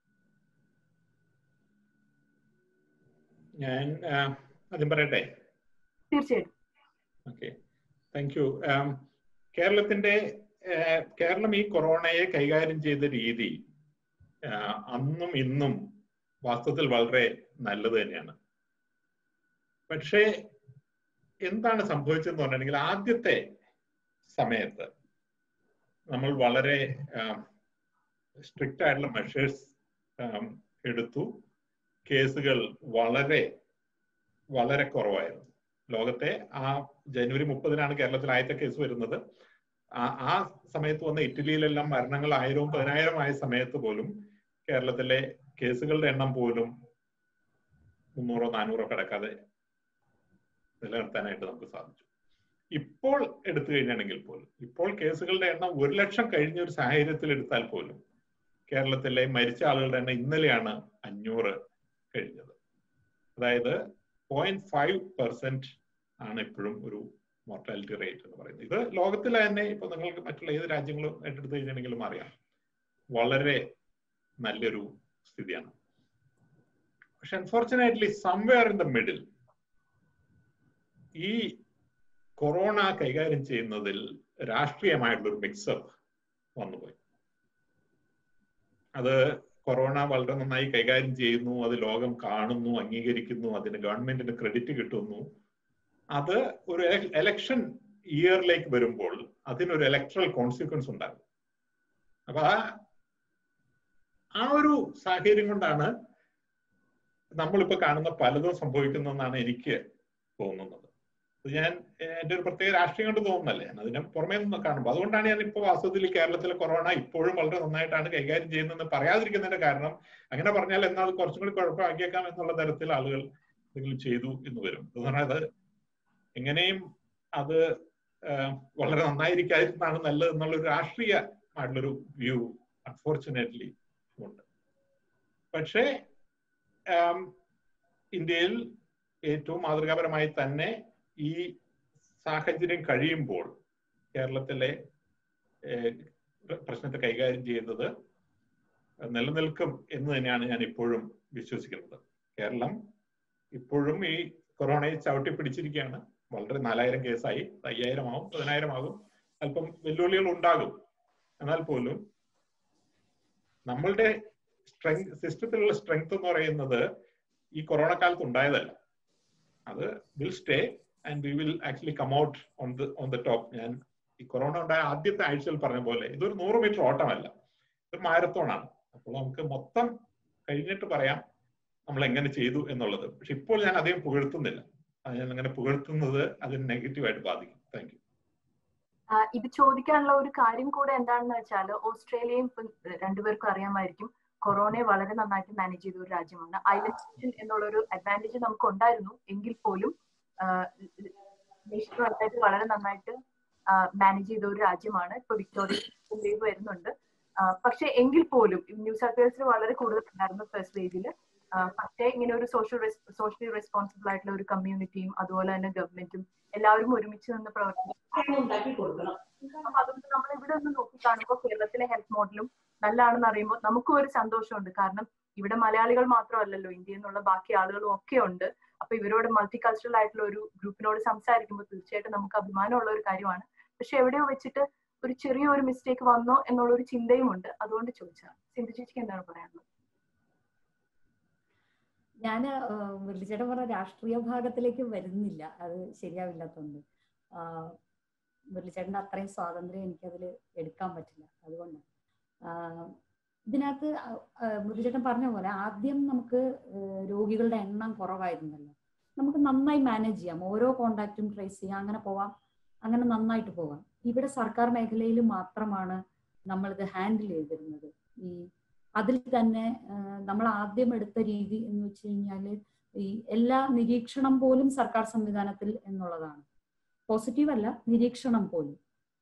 ഞാൻ ആദ്യം പറയട്ടെ തീർച്ചയായിട്ടും ഓക്കെ താങ്ക് യു കേരളത്തിന്റെ കേരളം ഈ കൊറോണയെ കൈകാര്യം ചെയ്ത രീതി അന്നും ഇന്നും വാസ്തവത്തിൽ വളരെ നല്ലത് തന്നെയാണ് പക്ഷേ എന്താണ് സംഭവിച്ചതെന്ന് പറഞ്ഞിട്ടുണ്ടെങ്കിൽ ആദ്യത്തെ സമയത്ത് നമ്മൾ വളരെ സ്ട്രിക്റ്റ് ആയിട്ടുള്ള മെഷേഴ്സ് എടുത്തു കേസുകൾ വളരെ വളരെ കുറവായിരുന്നു ലോകത്തെ ആ ജനുവരി മുപ്പതിനാണ് കേരളത്തിൽ ആദ്യത്തെ കേസ് വരുന്നത് ആ സമയത്ത് വന്ന ഇറ്റലിയിലെല്ലാം മരണങ്ങൾ ആയിരവും പതിനായിരം ആയ സമയത്ത് പോലും കേരളത്തിലെ കേസുകളുടെ എണ്ണം പോലും മുന്നൂറോ നാനൂറോ കടക്കാതെ നിലനിർത്താനായിട്ട് നമുക്ക് സാധിച്ചു ഇപ്പോൾ എടുത്തു കഴിഞ്ഞാണെങ്കിൽ പോലും ഇപ്പോൾ കേസുകളുടെ എണ്ണം ഒരു ലക്ഷം കഴിഞ്ഞ ഒരു സാഹചര്യത്തിൽ എടുത്താൽ പോലും കേരളത്തിലെ മരിച്ച ആളുകളുടെ എണ്ണം ഇന്നലെയാണ് അഞ്ഞൂറ് കഴിഞ്ഞത് അതായത് പോയിന്റ് ഫൈവ് പെർസെന്റ് ആണ് ഇപ്പോഴും ഒരു മോർട്ടാലിറ്റി റേറ്റ് എന്ന് പറയുന്നത് ഇത് ലോകത്തിലെ തന്നെ ഇപ്പൊ നിങ്ങൾക്ക് മറ്റുള്ള ഏത് രാജ്യങ്ങളും എടുത്തു കഴിഞ്ഞിട്ടുണ്ടെങ്കിലും അറിയാം വളരെ നല്ലൊരു സ്ഥിതിയാണ് പക്ഷെ unfortunately somewhere in the middle ഈ കൊറോണ കൈകാര്യം ചെയ്യുന്നതിൽ രാഷ്ട്രീയമായിട്ടുള്ള ഒരു മിക്സപ്പ് വന്നുപോയി അത് കൊറോണ വളരെ നന്നായി കൈകാര്യം ചെയ്യുന്നു അത് ലോകം കാണുന്നു അംഗീകരിക്കുന്നു അതിന് ഗവൺമെന്റിന് ക്രെഡിറ്റ് കിട്ടുന്നു അത് ഒരു എലക്ഷൻ ഇയറിലേക്ക് വരുമ്പോൾ അതിനൊരു ഇലക്ട്രൽ കോൺസിക്വൻസ് ഉണ്ടാകും അപ്പൊ ആ ആ ഒരു സാഹചര്യം കൊണ്ടാണ് നമ്മളിപ്പോ കാണുന്ന പലതും സംഭവിക്കുന്നതെന്നാണ് എനിക്ക് തോന്നുന്നത് ഞാൻ എന്റെ ഒരു പ്രത്യേക രാഷ്ട്രീയം കൊണ്ട് തോന്നുന്നല്ലേ അതിനെ പുറമേ നിന്ന് കാണുമ്പോൾ അതുകൊണ്ടാണ് ഞാൻ ഇപ്പോൾ വാസ്തവത്തിൽ കേരളത്തിലെ കൊറോണ ഇപ്പോഴും വളരെ നന്നായിട്ടാണ് കൈകാര്യം ചെയ്യുന്നതെന്ന് പറയാതിരിക്കുന്നതിന്റെ കാരണം അങ്ങനെ പറഞ്ഞാൽ എന്നാൽ അത് കുറച്ചും കൂടി കുഴപ്പമാക്കിയേക്കാം എന്നുള്ള തരത്തിൽ ആളുകൾ എന്തെങ്കിലും ചെയ്തു എന്ന് വരും എന്ന് പറഞ്ഞാൽ അത് എങ്ങനെയും അത് വളരെ നന്നായിരിക്കാതിരുന്നാണ് നല്ലത് എന്നുള്ള ഒരു രാഷ്ട്രീയമായിട്ടുള്ളൊരു വ്യൂ അൺഫോർച്ചുനേറ്റ്ലി ഉണ്ട് പക്ഷേ ഇന്ത്യയിൽ ഏറ്റവും മാതൃകാപരമായി തന്നെ ഈ സാഹചര്യം കഴിയുമ്പോൾ കേരളത്തിലെ പ്രശ്നത്തെ കൈകാര്യം ചെയ്യുന്നത് നിലനിൽക്കും എന്ന് തന്നെയാണ് ഞാൻ ഇപ്പോഴും വിശ്വസിക്കുന്നത് കേരളം ഇപ്പോഴും ഈ കൊറോണയെ ചവിട്ടി പിടിച്ചിരിക്കുകയാണ് വളരെ നാലായിരം കേസായി അയ്യായിരം ആവും പതിനായിരം ആകും അല്പം വെല്ലുവിളികൾ ഉണ്ടാകും എന്നാൽ പോലും നമ്മളുടെ സ്ട്രെങ്ത് സിസ്റ്റത്തിലുള്ള സ്ട്രെങ്ത് എന്ന് പറയുന്നത് ഈ കൊറോണ കാലത്ത് ഉണ്ടായതല്ല അത് will stay and we will actually come out on the on the top ഞാൻ ഈ കൊറോണ ഉണ്ടായ ആദ്യത്തെ ആഴ്ചയിൽ പറഞ്ഞ പോലെ ഇതൊരു നൂറ് മീറ്റർ ഓട്ടമല്ല ഇതൊരു മാരത്തോൺ ആണ് അപ്പോൾ നമുക്ക് മൊത്തം കഴിഞ്ഞിട്ട് പറയാം നമ്മൾ എങ്ങനെ ചെയ്തു എന്നുള്ളത് പക്ഷെ ഇപ്പോൾ ഞാൻ അധികം പുകഴ്ത്തുന്നില്ല ഞാൻ അങ്ങനെ പുകഴ്ത്തുന്നത് അതിന് നെഗറ്റീവായിട്ട് ബാധിക്കും താങ്ക് യു ഇത് ചോദിക്കാനുള്ള ഒരു കാര്യം കൂടെ എന്താണെന്ന് വെച്ചാൽ ഓസ്ട്രേലിയയും ഇപ്പം രണ്ടുപേർക്കും അറിയാമായിരിക്കും കൊറോണയെ വളരെ നന്നായിട്ട് മാനേജ് ചെയ്ത ഒരു രാജ്യമാണ് ഐലൻഡ് എന്നുള്ള ഒരു അഡ്വാൻറ്റേജ് നമുക്ക് ഉണ്ടായിരുന്നു എങ്കിൽ പോലും നേഷണലായിട്ട് വളരെ നന്നായിട്ട് മാനേജ് ചെയ്ത ഒരു രാജ്യമാണ് ഇപ്പൊ വിക്ടോറിയ വേവ് വരുന്നുണ്ട് പക്ഷെ എങ്കിൽ പോലും ന്യൂ സൗത്ത് വെയിൽസിൽ വളരെ കൂടുതൽ ഉണ്ടായിരുന്നു ഫസ്റ്റ് വേവില് പക്ഷേ ഇങ്ങനെ ഒരു സോഷ്യൽ സോഷ്യലി റെസ്പോൺസിബിൾ ആയിട്ടുള്ള ഒരു കമ്മ്യൂണിറ്റിയും അതുപോലെ തന്നെ ഗവൺമെന്റും എല്ലാവരും ഒരുമിച്ച് നിന്ന് പ്രവർത്തിക്കും ഉണ്ടാക്കി കൊടുക്കണം അപ്പൊ അതുകൊണ്ട് നമ്മൾ ഇവിടെ ഒന്ന് നോക്കി കാണുമ്പോൾ കേരളത്തിലെ ഹെൽത്ത് മോഡലും നല്ലതാണെന്ന് അറിയുമ്പോൾ നമുക്കും ഒരു സന്തോഷമുണ്ട് കാരണം ഇവിടെ മലയാളികൾ മാത്രമല്ലല്ലോ ഇന്ത്യയിൽ നിന്നുള്ള ബാക്കി ആളുകളും ഒക്കെ ഉണ്ട് അപ്പൊ ഇവരോട് മൾട്ടി കൾച്ചറൽ ആയിട്ടുള്ള ഒരു ഗ്രൂപ്പിനോട് സംസാരിക്കുമ്പോൾ തീർച്ചയായിട്ടും നമുക്ക് അഭിമാനമുള്ള ഒരു കാര്യമാണ് പക്ഷെ എവിടെയോ വെച്ചിട്ട് ഒരു ചെറിയ ഒരു മിസ്റ്റേക്ക് വന്നോ എന്നുള്ള ഒരു ചിന്തയും ഉണ്ട് അതുകൊണ്ട് ചോദിച്ചാണ് സിന്ധു ചേച്ചിക്ക് എന്താണ് പറയാനുള്ളത് ഞാൻ മുരളിച്ചേട്ടൻ പറഞ്ഞ രാഷ്ട്രീയ ഭാഗത്തിലേക്ക് വരുന്നില്ല അത് ശരിയാവില്ലാത്തതുകൊണ്ട് മുരളിച്ചേട്ടൻ്റെ അത്രയും സ്വാതന്ത്ര്യം എനിക്കതിൽ എടുക്കാൻ പറ്റില്ല അതുകൊണ്ട് ഇതിനകത്ത് മുരളിച്ചേട്ടൻ പറഞ്ഞ പോലെ ആദ്യം നമുക്ക് രോഗികളുടെ എണ്ണം കുറവായിരുന്നല്ലോ നമുക്ക് നന്നായി മാനേജ് ചെയ്യാം ഓരോ കോണ്ടാക്റ്റും ട്രേസ് ചെയ്യാം അങ്ങനെ പോവാം അങ്ങനെ നന്നായിട്ട് പോവാം ഇവിടെ സർക്കാർ മേഖലയിൽ മാത്രമാണ് നമ്മളിത് ഹാൻഡിൽ ചെയ്തിരുന്നത് ഈ അതിൽ തന്നെ നമ്മൾ ആദ്യം എടുത്ത രീതി എന്ന് വെച്ച് കഴിഞ്ഞാൽ ഈ എല്ലാ നിരീക്ഷണം പോലും സർക്കാർ സംവിധാനത്തിൽ എന്നുള്ളതാണ് പോസിറ്റീവ് അല്ല നിരീക്ഷണം പോലും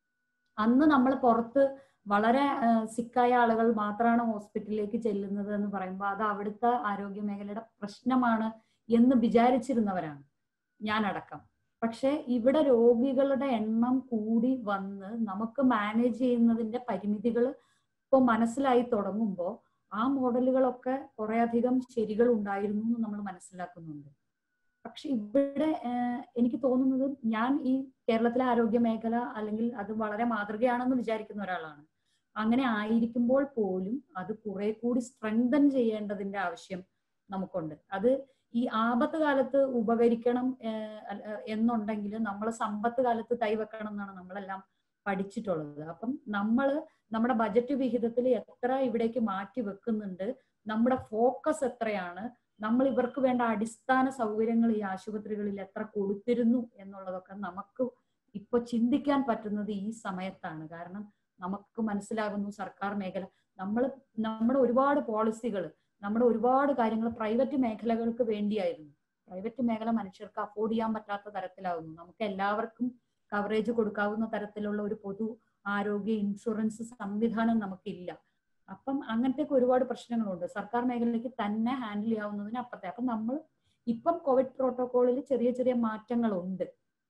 അന്ന് നമ്മൾ പുറത്ത് വളരെ സിക്കായ ആളുകൾ മാത്രമാണ് ഹോസ്പിറ്റലിലേക്ക് ചെല്ലുന്നത് എന്ന് പറയുമ്പോൾ അത് അവിടുത്തെ ആരോഗ്യ മേഖലയുടെ പ്രശ്നമാണ് എന്ന് വിചാരിച്ചിരുന്നവരാണ് ഞാനടക്കം പക്ഷെ ഇവിടെ രോഗികളുടെ എണ്ണം കൂടി വന്ന് നമുക്ക് മാനേജ് ചെയ്യുന്നതിന്റെ പരിമിതികൾ ഇപ്പോൾ മനസ്സിലായി തുടങ്ങുമ്പോൾ ആ മോഡലുകളൊക്കെ കുറെ അധികം ശരികൾ ഉണ്ടായിരുന്നു എന്ന് നമ്മൾ മനസ്സിലാക്കുന്നുണ്ട് പക്ഷെ ഇവിടെ എനിക്ക് തോന്നുന്നത് ഞാൻ ഈ കേരളത്തിലെ ആരോഗ്യ മേഖല അല്ലെങ്കിൽ അത് വളരെ മാതൃകയാണെന്ന് വിചാരിക്കുന്ന ഒരാളാണ് അങ്ങനെ ആയിരിക്കുമ്പോൾ പോലും അത് കുറെ കൂടി സ്ട്രെങ്തൻ ചെയ്യേണ്ടതിന്റെ ആവശ്യം നമുക്കുണ്ട് അത് ഈ ആപത്ത് കാലത്ത് ഉപകരിക്കണം എന്നുണ്ടെങ്കിൽ നമ്മൾ സമ്പത്ത് കാലത്ത് കൈവെക്കണം എന്നാണ് നമ്മളെല്ലാം പഠിച്ചിട്ടുള്ളത് അപ്പം നമ്മൾ നമ്മുടെ ബജറ്റ് വിഹിതത്തിൽ എത്ര ഇവിടേക്ക് മാറ്റി വെക്കുന്നുണ്ട് നമ്മുടെ ഫോക്കസ് എത്രയാണ് നമ്മൾ ഇവർക്ക് വേണ്ട അടിസ്ഥാന സൗകര്യങ്ങൾ ഈ ആശുപത്രികളിൽ എത്ര കൊടുത്തിരുന്നു എന്നുള്ളതൊക്കെ നമുക്ക് ഇപ്പൊ ചിന്തിക്കാൻ പറ്റുന്നത് ഈ സമയത്താണ് കാരണം നമുക്ക് മനസ്സിലാകുന്നു സർക്കാർ മേഖല നമ്മൾ നമ്മുടെ ഒരുപാട് പോളിസികൾ നമ്മുടെ ഒരുപാട് കാര്യങ്ങൾ പ്രൈവറ്റ് മേഖലകൾക്ക് വേണ്ടിയായിരുന്നു പ്രൈവറ്റ് മേഖല മനുഷ്യർക്ക് അഫോർഡ് ചെയ്യാൻ പറ്റാത്ത തരത്തിലാവുന്നു നമുക്ക് എല്ലാവർക്കും കവറേജ് കൊടുക്കാവുന്ന തരത്തിലുള്ള ഒരു പൊതു ആരോഗ്യ ഇൻഷുറൻസ് സംവിധാനം നമുക്കില്ല അപ്പം അങ്ങനത്തെ ഒരുപാട് പ്രശ്നങ്ങളുണ്ട് സർക്കാർ മേഖലയ്ക്ക് തന്നെ ഹാൻഡിൽ ചെയ്യാവുന്നതിന് അപ്പുറത്തെ അപ്പം നമ്മൾ ഇപ്പം കോവിഡ് പ്രോട്ടോകോളിൽ ചെറിയ ചെറിയ മാറ്റങ്ങളുണ്ട്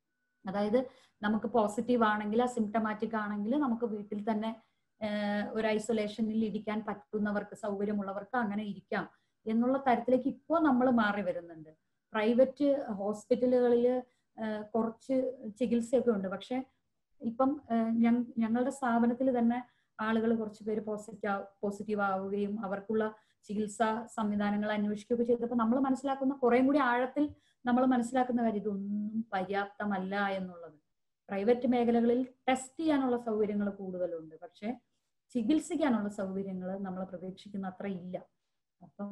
അതായത് നമുക്ക് പോസിറ്റീവ് ആണെങ്കിൽ സിംറ്റമാറ്റിക് ആണെങ്കിൽ നമുക്ക് വീട്ടിൽ തന്നെ ഒരു ഐസൊലേഷനിൽ ഇരിക്കാൻ പറ്റുന്നവർക്ക് സൗകര്യമുള്ളവർക്ക് അങ്ങനെ ഇരിക്കാം എന്നുള്ള തരത്തിലേക്ക് ഇപ്പോൾ നമ്മൾ മാറി വരുന്നുണ്ട് പ്രൈവറ്റ് ഹോസ്പിറ്റലുകളിൽ കുറച്ച് ചികിത്സയൊക്കെ ഉണ്ട് പക്ഷെ ഇപ്പം ഞങ്ങളുടെ സ്ഥാപനത്തിൽ തന്നെ ആളുകൾ കുറച്ച് പേര് പോസിറ്റീവ് പോസിറ്റീവ് ആവുകയും അവർക്കുള്ള ചികിത്സാ സംവിധാനങ്ങൾ അന്വേഷിക്കുകയൊക്കെ ചെയ്തപ്പോൾ നമ്മൾ മനസ്സിലാക്കുന്ന കുറേം കൂടി ആഴത്തിൽ നമ്മൾ മനസ്സിലാക്കുന്ന കാര്യം ഇതൊന്നും പര്യാപ്തമല്ല എന്നുള്ളത് പ്രൈവറ്റ് മേഖലകളിൽ ടെസ്റ്റ് ചെയ്യാനുള്ള സൗകര്യങ്ങൾ കൂടുതലുണ്ട് പക്ഷെ ചികിത്സിക്കാനുള്ള സൗകര്യങ്ങൾ നമ്മൾ പ്രതീക്ഷിക്കുന്ന അത്ര ഇല്ല അപ്പം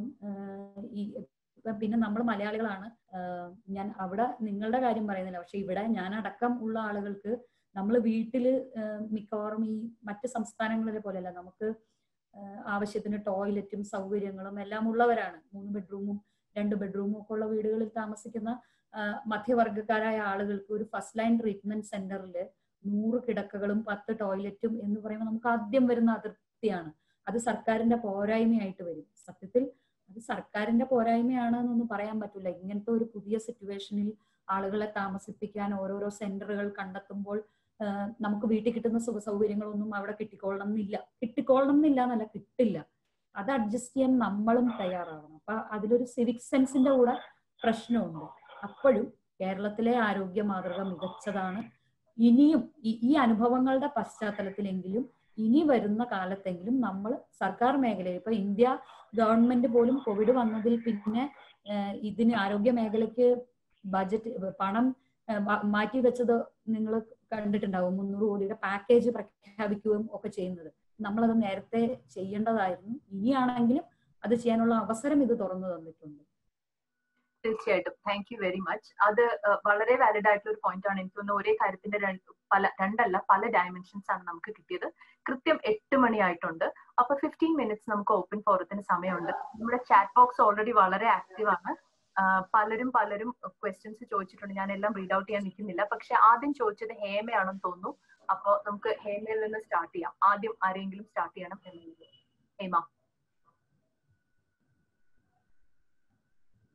ഈ പിന്നെ നമ്മൾ മലയാളികളാണ് ഞാൻ അവിടെ നിങ്ങളുടെ കാര്യം പറയുന്നില്ല പക്ഷെ ഇവിടെ ഞാൻ അടക്കം ഉള്ള ആളുകൾക്ക് നമ്മൾ വീട്ടിൽ മിക്കവാറും ഈ മറ്റ് സംസ്ഥാനങ്ങളിലെ പോലെയല്ല നമുക്ക് ആവശ്യത്തിന് ടോയ്ലറ്റും സൗകര്യങ്ങളും എല്ലാം ഉള്ളവരാണ് മൂന്ന് ബെഡ്റൂമും രണ്ട് ബെഡ്റൂമും ഒക്കെ ഉള്ള വീടുകളിൽ താമസിക്കുന്ന മധ്യവർഗക്കാരായ ആളുകൾക്ക് ഒരു ഫസ്റ്റ് ലൈൻ ട്രീറ്റ്മെന്റ് സെന്ററിൽ നൂറ് കിടക്കകളും പത്ത് ടോയ്ലറ്റും എന്ന് പറയുമ്പോൾ നമുക്ക് ആദ്യം വരുന്ന അതൃപ്തിയാണ് അത് സർക്കാരിന്റെ പോരായ്മയായിട്ട് വരും സത്യത്തിൽ അത് സർക്കാരിന്റെ പോരായ്മയാണ് എന്നൊന്നും പറയാൻ പറ്റില്ല ഇങ്ങനത്തെ ഒരു പുതിയ സിറ്റുവേഷനിൽ ആളുകളെ താമസിപ്പിക്കാൻ ഓരോരോ സെന്ററുകൾ കണ്ടെത്തുമ്പോൾ നമുക്ക് വീട്ടിൽ കിട്ടുന്ന സുഖ സൗകര്യങ്ങളൊന്നും അവിടെ കിട്ടിക്കൊള്ളണം എന്നില്ല കിട്ടിക്കൊള്ളണം എന്നില്ല എന്നല്ല കിട്ടില്ല അത് അഡ്ജസ്റ്റ് ചെയ്യാൻ നമ്മളും തയ്യാറാവണം അപ്പൊ അതിലൊരു സിവിക് സെൻസിന്റെ കൂടെ പ്രശ്നമുണ്ട് അപ്പോഴും കേരളത്തിലെ ആരോഗ്യ മാതൃക മികച്ചതാണ് ഇനിയും ഈ അനുഭവങ്ങളുടെ പശ്ചാത്തലത്തിലെങ്കിലും ഇനി വരുന്ന കാലത്തെങ്കിലും നമ്മൾ സർക്കാർ മേഖലയിൽ ഇപ്പൊ ഇന്ത്യ ഗവൺമെന്റ് പോലും കോവിഡ് വന്നതിൽ പിന്നെ ഇതിന് ആരോഗ്യ മേഖലയ്ക്ക് ബജറ്റ് പണം മാറ്റി വെച്ചത് നിങ്ങൾ കണ്ടിട്ടുണ്ടാവും മുന്നൂറ് കോടിയുടെ പാക്കേജ് പ്രഖ്യാപിക്കുകയും ഒക്കെ ചെയ്യുന്നത് നമ്മളത് നേരത്തെ ചെയ്യേണ്ടതായിരുന്നു ഇനിയാണെങ്കിലും അത് ചെയ്യാനുള്ള അവസരം ഇത് തുറന്നു തന്നിട്ടുണ്ട് തീർച്ചയായിട്ടും താങ്ക് യു വെരി മച്ച് അത് വളരെ വാലിഡ് ആയിട്ടുള്ള ഒരു പോയിന്റ് ആണ് എനിക്ക് തോന്നുന്നു ഒരേ കാര്യത്തിന്റെ പല രണ്ടല്ല പല ഡയമെൻഷൻസ് ആണ് നമുക്ക് കിട്ടിയത് കൃത്യം എട്ട് മണിയായിട്ടുണ്ട് അപ്പൊ ഫിഫ്റ്റീൻ മിനിറ്റ്സ് നമുക്ക് ഓപ്പൺ ഫോറത്തിന് സമയമുണ്ട് നമ്മുടെ ചാറ്റ് ബോക്സ് ഓൾറെഡി വളരെ ആക്റ്റീവ് ആണ് പലരും പലരും ക്വസ്റ്റ്യൻസ് ചോദിച്ചിട്ടുണ്ട് ഞാൻ എല്ലാം റീഡ് ഔട്ട് ചെയ്യാൻ നിൽക്കുന്നില്ല പക്ഷെ ആദ്യം ചോദിച്ചത് ഹേമയാണെന്ന് തോന്നുന്നു അപ്പൊ നമുക്ക് ഹേമയിൽ നിന്ന് സ്റ്റാർട്ട് ചെയ്യാം ആദ്യം ആരെങ്കിലും സ്റ്റാർട്ട് ചെയ്യണം എന്നുള്ളത് ഹേമ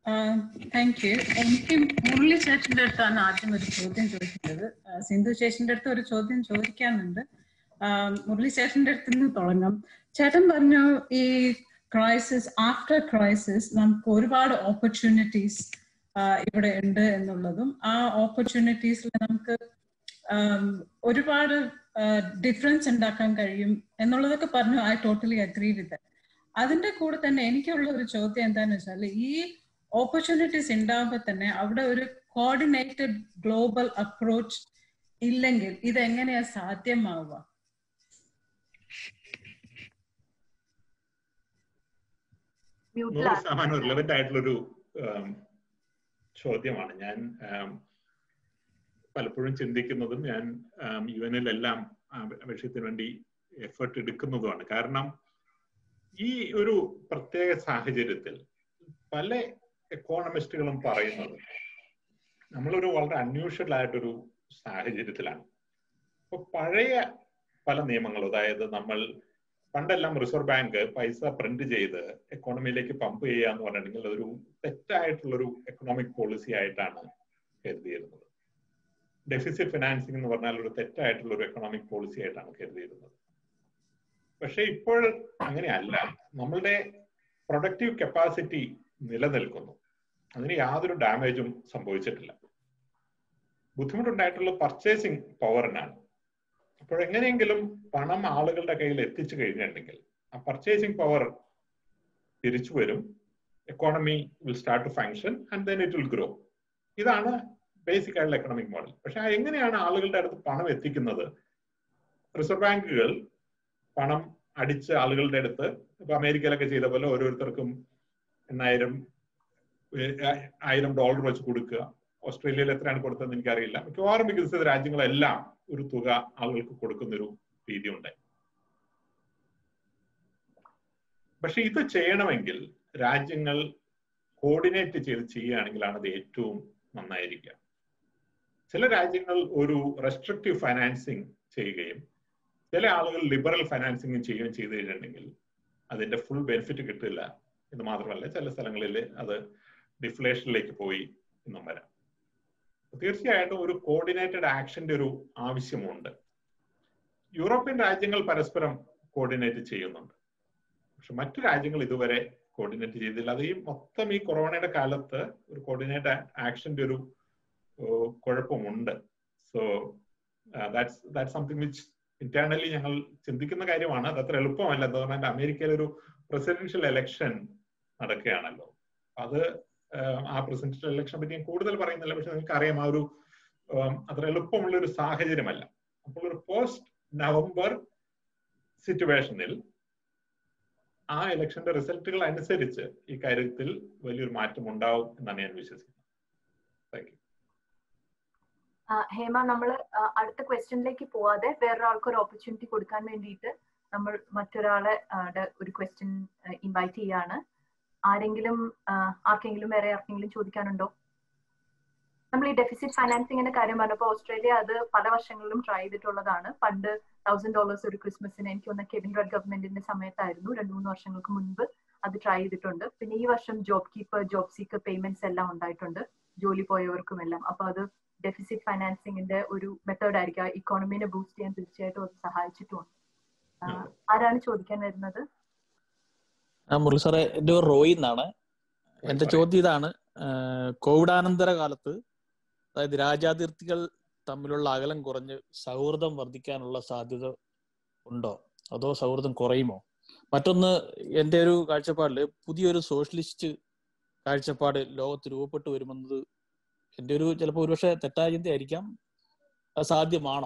താങ്ക് യു എനിക്ക് മുരളി ചേട്ടന്റെ അടുത്താണ് ആദ്യം ഒരു ചോദ്യം ചോദിക്കുന്നത് ആ, സിന്ധു ചേച്ചിന്റെ അടുത്ത് ഒരു ചോദ്യം ചോദിക്കാനുണ്ട് ആ, മുരളി ചേട്ടന്റെ അടുത്ത് നിന്ന് തുടങ്ങാം ചേട്ടൻ പറഞ്ഞു ഈ ക്രൈസിസ് ആഫ്റ്റർ ക്രൈസിസ് നമുക്ക് ഒരുപാട് ഓപ്പർച്യൂണിറ്റീസ് ഇവിടെ ഉണ്ട് എന്നുള്ളതും ആ ഓപ്പർച്യൂണിറ്റീസിൽ നമുക്ക് ആം, ഒരുപാട് ഡിഫറൻസ് ഉണ്ടാക്കാൻ കഴിയും എന്നുള്ളതൊക്കെ പറഞ്ഞു ഐ ടോട്ടലി അഗ്രി വിത്ത് അതിന്റെ കൂടെ തന്നെ എനിക്കുള്ള ഒരു ചോദ്യം എന്താന്ന് വെച്ചാൽ ഈ ഓപ്പർച്യൂണിറ്റീസ് ഉണ്ടാകുമ്പോൾ തന്നെ അവിടെ ഒരു കോർഡിനേറ്റഡ് ഗ്ലോബൽ അപ്രോച്ച് ഇല്ലെങ്കിൽ ഇതെങ്ങനെയാ സാധ്യമാവുക നൂറ് മ്യൂട്ടിലാണ് ശതമാനം റിലവന്റ് ആയിട്ടുള്ളൊരു ആം, ചോദ്യമാണ് ഞാൻ ആം, പലപ്പോഴും ചിന്തിക്കുന്നതും ഞാൻ യു എനിലെല്ലാം വിഷയത്തിന് വേണ്ടി എഫേർട്ട് എടുക്കുന്നതുമാണ് കാരണം ഈ ഒരു പ്രത്യേക സാഹചര്യത്തിൽ പല എക്കോണമിസ്റ്റുകളും പറയുന്നത് നമ്മളൊരു വളരെ അൺയൂഷ്വൽ ആയിട്ടൊരു സാഹചര്യത്തിലാണ് അപ്പൊ പഴയ പല നിയമങ്ങളും അതായത് നമ്മൾ പണ്ടെല്ലാം റിസർവ് ബാങ്ക് പൈസ പ്രിന്റ് ചെയ്ത് എക്കോണമിയിലേക്ക് പമ്പ് ചെയ്യുക എന്ന് പറഞ്ഞിട്ടുണ്ടെങ്കിൽ അതൊരു തെറ്റായിട്ടുള്ളൊരു എക്കണോമിക് പോളിസി ആയിട്ടാണ് കരുതിയിരുന്നത് ഡെഫിസിറ്റ് ഫിനാൻസിങ് എന്ന് പറഞ്ഞാൽ ഒരു തെറ്റായിട്ടുള്ള ഒരു എക്കണോമിക് പോളിസി ആയിട്ടാണ് കരുതിയിരുന്നത് പക്ഷെ ഇപ്പോൾ അങ്ങനെയല്ല നമ്മളുടെ പ്രൊഡക്റ്റീവ് കപ്പാസിറ്റി നിലനിൽക്കുന്നു അതിന് യാതൊരു ഡാമേജും സംഭവിച്ചിട്ടില്ല ബുദ്ധിമുട്ടുണ്ടായിട്ടുള്ള പർച്ചേസിങ് പവറിനാണ് അപ്പോൾ എങ്ങനെയെങ്കിലും പണം ആളുകളുടെ കയ്യിൽ എത്തിച്ചു കഴിഞ്ഞിട്ടുണ്ടെങ്കിൽ ആ പർച്ചേസിങ് പവർ തിരിച്ചു വരും economy will start to function and then it will grow ഇതാണ് ബേസിക് ആയിട്ടുള്ള എക്കണോമിക് മോഡൽ പക്ഷെ ആ എങ്ങനെയാണ് ആളുകളുടെ അടുത്ത് പണം എത്തിക്കുന്നത് റിസർവ് ബാങ്കുകൾ പണം അടിച്ച് ആളുകളുടെ അടുത്ത് ഇപ്പൊ അമേരിക്കയിലൊക്കെ ചെയ്ത പോലെ ഓരോരുത്തർക്കും എണ്ണായിരം ആയിരം ഡോളർ വെച്ച് കൊടുക്കുക ഓസ്ട്രേലിയയിൽ എത്രയാണ് കൊടുത്തതെന്ന് എനിക്കറിയില്ല മിക്കവാറും വികസിത രാജ്യങ്ങളെല്ലാം ഒരു തുക ആളുകൾക്ക് കൊടുക്കുന്ന ഒരു രീതി ഉണ്ട് പക്ഷെ ഇത് ചെയ്യണമെങ്കിൽ രാജ്യങ്ങൾ കോർഡിനേറ്റ് ചെയ്ത് ചെയ്യുകയാണെങ്കിലാണ് അത് ഏറ്റവും നന്നായിരിക്കുക ചില രാജ്യങ്ങൾ ഒരു റെസ്ട്രിക്റ്റീവ് ഫൈനാൻസിങ് ചെയ്യുകയും ചില ആളുകൾ ലിബറൽ ഫൈനാൻസിങ് ചെയ്യുകയും ചെയ്തു കഴിഞ്ഞിട്ടുണ്ടെങ്കിൽ അതിന്റെ ഫുൾ ബെനിഫിറ്റ് കിട്ടില്ല എന്ന് മാത്രമല്ല ചില സ്ഥലങ്ങളിൽ അത് ഡിഫ്ലേഷനിലേക്ക് പോയി എന്നും വരാം തീർച്ചയായിട്ടും ഒരു കോർഡിനേറ്റഡ് ആക്ഷന്റെ ഒരു ആവശ്യമുണ്ട് യൂറോപ്യൻ രാജ്യങ്ങൾ പരസ്പരം കോർഡിനേറ്റ് ചെയ്യുന്നുണ്ട് പക്ഷെ മറ്റു രാജ്യങ്ങൾ ഇതുവരെ കോർഡിനേറ്റ് ചെയ്തില്ല അത് ഈ മൊത്തം ഈ കൊറോണയുടെ കാലത്ത് ഒരു കോർഡിനേറ്റ് ആക്ഷന്റെ ഒരു കുഴപ്പമുണ്ട് so that's that something which internally ഞങ്ങൾ ചിന്തിക്കുന്ന കാര്യമാണ് അത് അത്ര എളുപ്പമല്ല എന്താ പറഞ്ഞാൽ അമേരിക്കയിൽ ഒരു പ്രസിഡൻഷ്യൽ എലക്ഷൻ നടക്കുകയാണല്ലോ അത് ആ പ്രസിഡൻഷ്യൽ ഇലക്ഷനെ പറ്റി ഞാൻ കൂടുതൽ പറയുന്നില്ല പക്ഷെ നിങ്ങൾക്ക് അറിയാം ആ ഒരു അത്ര എളുപ്പമുള്ള ഒരു സാഹചര്യമല്ല അപ്പോൾ ഒരു പോസ്റ്റ് നവംബർ സിറ്റുവേഷനിൽ ആ ഇലക്ഷന്റെ റിസൾട്ടുകൾ അനുസരിച്ച് ഈ കാര്യത്തിൽ വലിയൊരു മാറ്റം ഉണ്ടാവും എന്നാണ് ഞാൻ വിശ്വസിക്കുന്നത് താങ്ക് യു ഹേമ നമ്മൾ അടുത്ത ക്വസ്റ്റ്യനിലേക്ക് പോവാതെ വേറൊരാൾക്ക് ഒരു ഓപ്പർച്യൂണിറ്റി കൊടുക്കാൻ വേണ്ടിയിട്ട് നമ്മൾ മറ്റൊരാളെ ഒരു ക്വസ്റ്റ്യൻ ഇൻവൈറ്റ് ചെയ്യാണ് ആരെങ്കിലും ആർക്കെങ്കിലും വേറെ ആർക്കെങ്കിലും ചോദിക്കാനുണ്ടോ നമ്മൾ ഈ ഡെഫിസിറ്റ് ഫൈനാൻസിങ്ങിന്റെ കാര്യം പറഞ്ഞപ്പോൾ ഓസ്ട്രേലിയ അത് പല വർഷങ്ങളിലും ട്രൈ ചെയ്തിട്ടുള്ളതാണ് പണ്ട് തൗസൻഡ് ഡോളേഴ്സ് ഒരു ക്രിസ്മസിന് എനിക്ക് തോന്നുന്ന കെവിൻ റെഡ് ഗവൺമെന്റിന്റെ സമയത്തായിരുന്നു രണ്ടു മൂന്ന് വർഷങ്ങൾക്ക് മുൻപ് അത് ട്രൈ ചെയ്തിട്ടുണ്ട് പിന്നെ ഈ വർഷം job keeper job seeker payments എല്ലാം ഉണ്ടായിട്ടുണ്ട് ജോലി പോയവർക്കും എല്ലാം അപ്പൊ അത് ഡെഫിസിറ്റ് ഫൈനാൻസിങ്ങിന്റെ ഒരു മെത്തേഡ് ആയിരിക്കും ഇക്കോണമിനെ ബൂസ്റ്റ് ചെയ്യാൻ തീർച്ചയായിട്ടും അത് സഹായിച്ചിട്ടുമുണ്ട് ആരാണ് ചോദിക്കാൻ വരുന്നത് മുരളി സാറേ എന്റെ റോയി എന്നാണ് എന്റെ ചോദ്യം ഇതാണ് കോവിഡാനന്തര കാലത്ത് അതായത് രാജ്യാതിർത്തികൾ തമ്മിലുള്ള അകലം കുറഞ്ഞ് സൗഹൃദം വർദ്ധിക്കാനുള്ള സാധ്യത ഉണ്ടോ അതോ സൗഹൃദം കുറയുമോ മറ്റൊന്ന് എന്റെ ഒരു കാഴ്ചപ്പാടില് പുതിയൊരു സോഷ്യലിസ്റ്റ് കാഴ്ചപ്പാട് ലോകത്ത് രൂപപ്പെട്ടു വരുമെന്നത് എന്റെ ഒരു ചിലപ്പോൾ ഒരുപക്ഷെ തെറ്റായ ചിന്തയായിരിക്കാം അത് സാധ്യമാണോ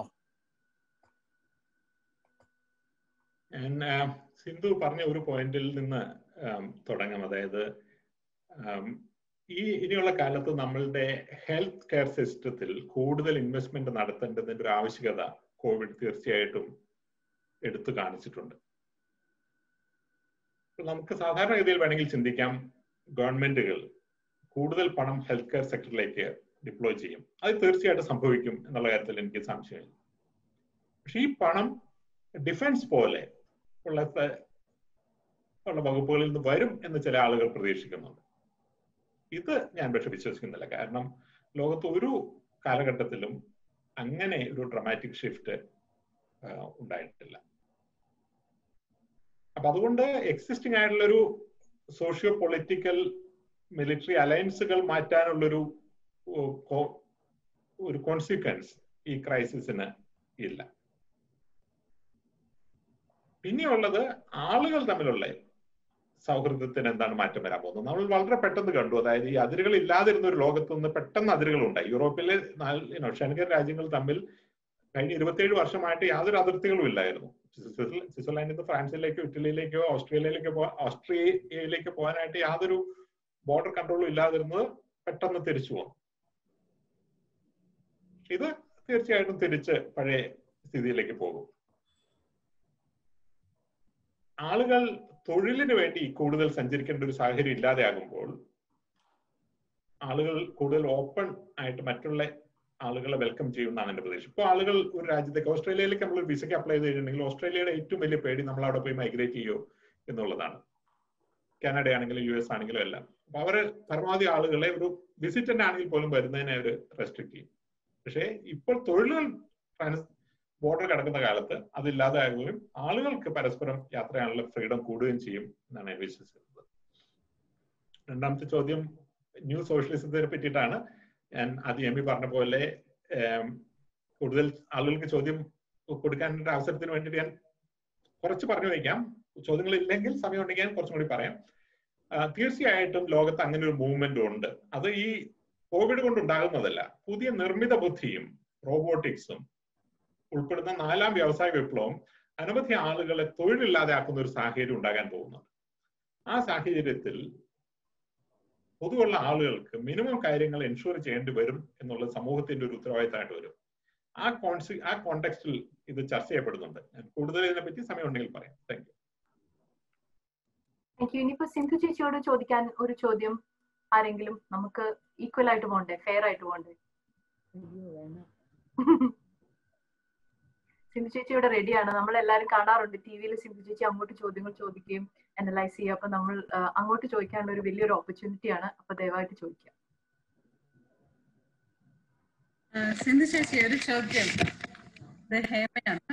സിന്ധു പറഞ്ഞ ഒരു പോയിന്റിൽ നിന്ന് തുടങ്ങാം അതായത് ഈ ഇനിയുള്ള കാലത്ത് നമ്മളുടെ ഹെൽത്ത് കെയർ സിസ്റ്റത്തിൽ കൂടുതൽ ഇൻവെസ്റ്റ്മെന്റ് നടത്തേണ്ടതിന്റെ ഒരു ആവശ്യകത കോവിഡ് തീർച്ചയായിട്ടും എടുത്തു കാണിച്ചിട്ടുണ്ട് നമുക്ക് സാധാരണഗതിയിൽ വേണമെങ്കിൽ ചിന്തിക്കാം ഗവൺമെന്റുകൾ കൂടുതൽ പണം ഹെൽത്ത് കെയർ സെക്ടറിലേക്ക് ഡിപ്ലോയ് ചെയ്യും അത് തീർച്ചയായിട്ടും സംഭവിക്കും എന്നുള്ള കാര്യത്തിൽ എനിക്ക് സംശയമില്ല പക്ഷെ ഈ പണം ഡിഫൻസ് പോലെ ഉള്ള ഉള്ള വകുപ്പുകളിൽ നിന്ന് വരും എന്ന് ചില ആളുകൾ പ്രതീക്ഷിക്കുന്നുണ്ട് ഇത് ഞാൻ പക്ഷെ വിശ്വസിക്കുന്നില്ല കാരണം ലോകത്ത് ഒരു കാലഘട്ടത്തിലും അങ്ങനെ ഒരു ഡ്രമാറ്റിക് ഷിഫ്റ്റ് ഉണ്ടായിട്ടില്ല അപ്പൊ അതുകൊണ്ട് എക്സിസ്റ്റിംഗ് ആയിട്ടുള്ളൊരു സോഷ്യോ പൊളിറ്റിക്കൽ മിലിറ്ററി അലയൻസുകൾ മാറ്റാനുള്ളൊരു ഒരു കോൺസിക്വൻസ് ഈ ക്രൈസിസിന് ഇല്ല പിന്നെയുള്ളത് ആളുകൾ തമ്മിലുള്ള സൗഹൃദത്തിന് എന്താണ് മാറ്റം വരാൻ പോകുന്നത് നമ്മൾ വളരെ പെട്ടെന്ന് കണ്ടു അതായത് ഈ അതിരുകൾ ഇല്ലാതിരുന്ന ഒരു ലോകത്ത് നിന്ന് പെട്ടെന്ന് അതിരുകൾ ഉണ്ടായി യൂറോപ്പിലെ ഷെൻഗൻ രാജ്യങ്ങൾ തമ്മിൽ കഴിഞ്ഞ ഇരുപത്തിയേഴ് വർഷമായിട്ട് യാതൊരു അതിർത്തികളും ഇല്ലായിരുന്നു സ്വിറ്റ്സർലാൻഡിൽ നിന്ന് ഫ്രാൻസിലേക്കോ ഇറ്റലിയിലേക്കോ ഓസ്ട്രേലിയയിലേക്കോ പോ ഓസ്ട്രേലിയയിലേക്ക് പോകാനായിട്ട് യാതൊരു ബോർഡർ കൺട്രോളും ഇല്ലാതിരുന്നത് പെട്ടെന്ന് തിരിച്ചു വന്നു ഇത് തീർച്ചയായിട്ടും തിരിച്ച് പഴയ സ്ഥിതിയിലേക്ക് പോകും ആളുകൾ തൊഴിലിന് വേണ്ടി കൂടുതൽ സഞ്ചരിക്കേണ്ട ഒരു സാഹചര്യം ഇല്ലാതെയാകുമ്പോൾ ആളുകൾ കൂടുതൽ ഓപ്പൺ ആയിട്ട് മറ്റുള്ള ആളുകളെ വെൽക്കം ചെയ്യുമെന്നാണ് എന്റെ പ്രതീക്ഷ ഇപ്പോൾ ആളുകൾ ഒരു രാജ്യത്തേക്ക് ഓസ്ട്രേലിയയിലേക്ക് നമ്മൾ ഒരു വിസയ്ക്ക് അപ്ലൈ ചെയ്തിട്ടുണ്ടെങ്കിൽ ഓസ്ട്രേലിയയുടെ ഏറ്റവും വലിയ പേടി നമ്മൾ അവിടെ പോയി മൈഗ്രേറ്റ് ചെയ്യുമോ എന്നുള്ളതാണ് കാനഡ ആണെങ്കിലും യു എസ് ആണെങ്കിലും എല്ലാം അപ്പൊ അവര് പരമാവധി ആളുകളെ ഒരു വിസിറ്റന്റ് ആണെങ്കിൽ പോലും വരുന്നതിനെ അവർ റെസ്ട്രിക്ട് ചെയ്യും പക്ഷേ ഇപ്പോൾ തൊഴിലുകൾ ബോർഡർ കിടക്കുന്ന കാലത്ത് അതില്ലാതാകുകയും ആളുകൾക്ക് പരസ്പരം യാത്ര ചെയ്യാനുള്ള ഫ്രീഡം കൂടുകയും ചെയ്യും എന്നാണ് ഞാൻ വിശ്വസിക്കുന്നത് രണ്ടാമത്തെ ചോദ്യം ന്യൂ സോഷ്യലിസത്തിനെ പറ്റിയിട്ടാണ് ഞാൻ ആദ്യം എം ഇ പറഞ്ഞ പോലെ കൂടുതൽ ആളുകൾക്ക് ചോദ്യം കൊടുക്കാനുള്ള അവസരത്തിന് വേണ്ടിയിട്ട് ഞാൻ കുറച്ച് പറഞ്ഞു വയ്ക്കാം ചോദ്യങ്ങൾ ഇല്ലെങ്കിൽ സമയം ഉണ്ടെങ്കിൽ ഞാൻ കുറച്ചും കൂടി പറയാം തീർച്ചയായിട്ടും ലോകത്ത് അങ്ങനെ ഒരു മൂവ്മെന്റ് ഉണ്ട് അത് ഈ കോവിഡ് കൊണ്ട് ഉണ്ടാകുന്നതല്ല പുതിയ നിർമ്മിത ബുദ്ധിയും റോബോട്ടിക്സും ഉൾപ്പെടുന്ന നാലാം വ്യവസായ വിപ്ലവം അനവധി ആളുകളെ തൊഴിലില്ലാതെ ആക്കുന്ന ഒരു സാഹചര്യം ഉണ്ടാകാൻ പോകുന്നുണ്ട് ആ സാഹചര്യത്തിൽ പൊതുവുള്ള ആളുകൾക്ക് മിനിമം കാര്യങ്ങൾ എൻഷുർ ചെയ്യേണ്ടി വരും എന്നുള്ള സമൂഹത്തിന്റെ ഒരു ഉത്തരവാദിത്തമായിട്ട് വരും ആ കോൺസി ആ കോണ്ടെക്സ്റ്റിൽ ഇത് ചർച്ച ചെയ്യപ്പെടുന്നുണ്ട് ഞാൻ കൂടുതൽ ഇതിനെപ്പറ്റി സമയം ഉണ്ടെങ്കിൽ പറയാം താങ്ക് യു താങ്ക് യു ഇനിയിപ്പോ സിന്ധു ചേച്ചിയോട് ചോദിക്കാൻ ഒരു ചോദ്യം ആരെങ്കിലും നമുക്ക് ഈക്വൽ ആയിട്ട് പോകണ്ടേ ഫെയർ ആയിട്ട് പോകണ്ടേ സിന്ധു ചേച്ചി ഇവിടെ റെഡിയാണ് നമ്മൾ എല്ലാവരും കാണാറുണ്ട് ടി വിയിൽ സിന്ധു ചേച്ചി അങ്ങോട്ട് ചോദ്യങ്ങൾ ചോദിക്കുകയും അനലൈസ് ചെയ്യുക അപ്പൊ നമ്മൾ അങ്ങോട്ട് ചോദിക്കാനുള്ള ഒരു വലിയൊരു ഓപ്പർച്യൂണിറ്റിയാണ് അപ്പൊ ദയവായിട്ട് ചോദിക്കാം സിന്ധു ചേച്ചി ഒരു ചോദ്യം ഇത് ഹേമയാണ്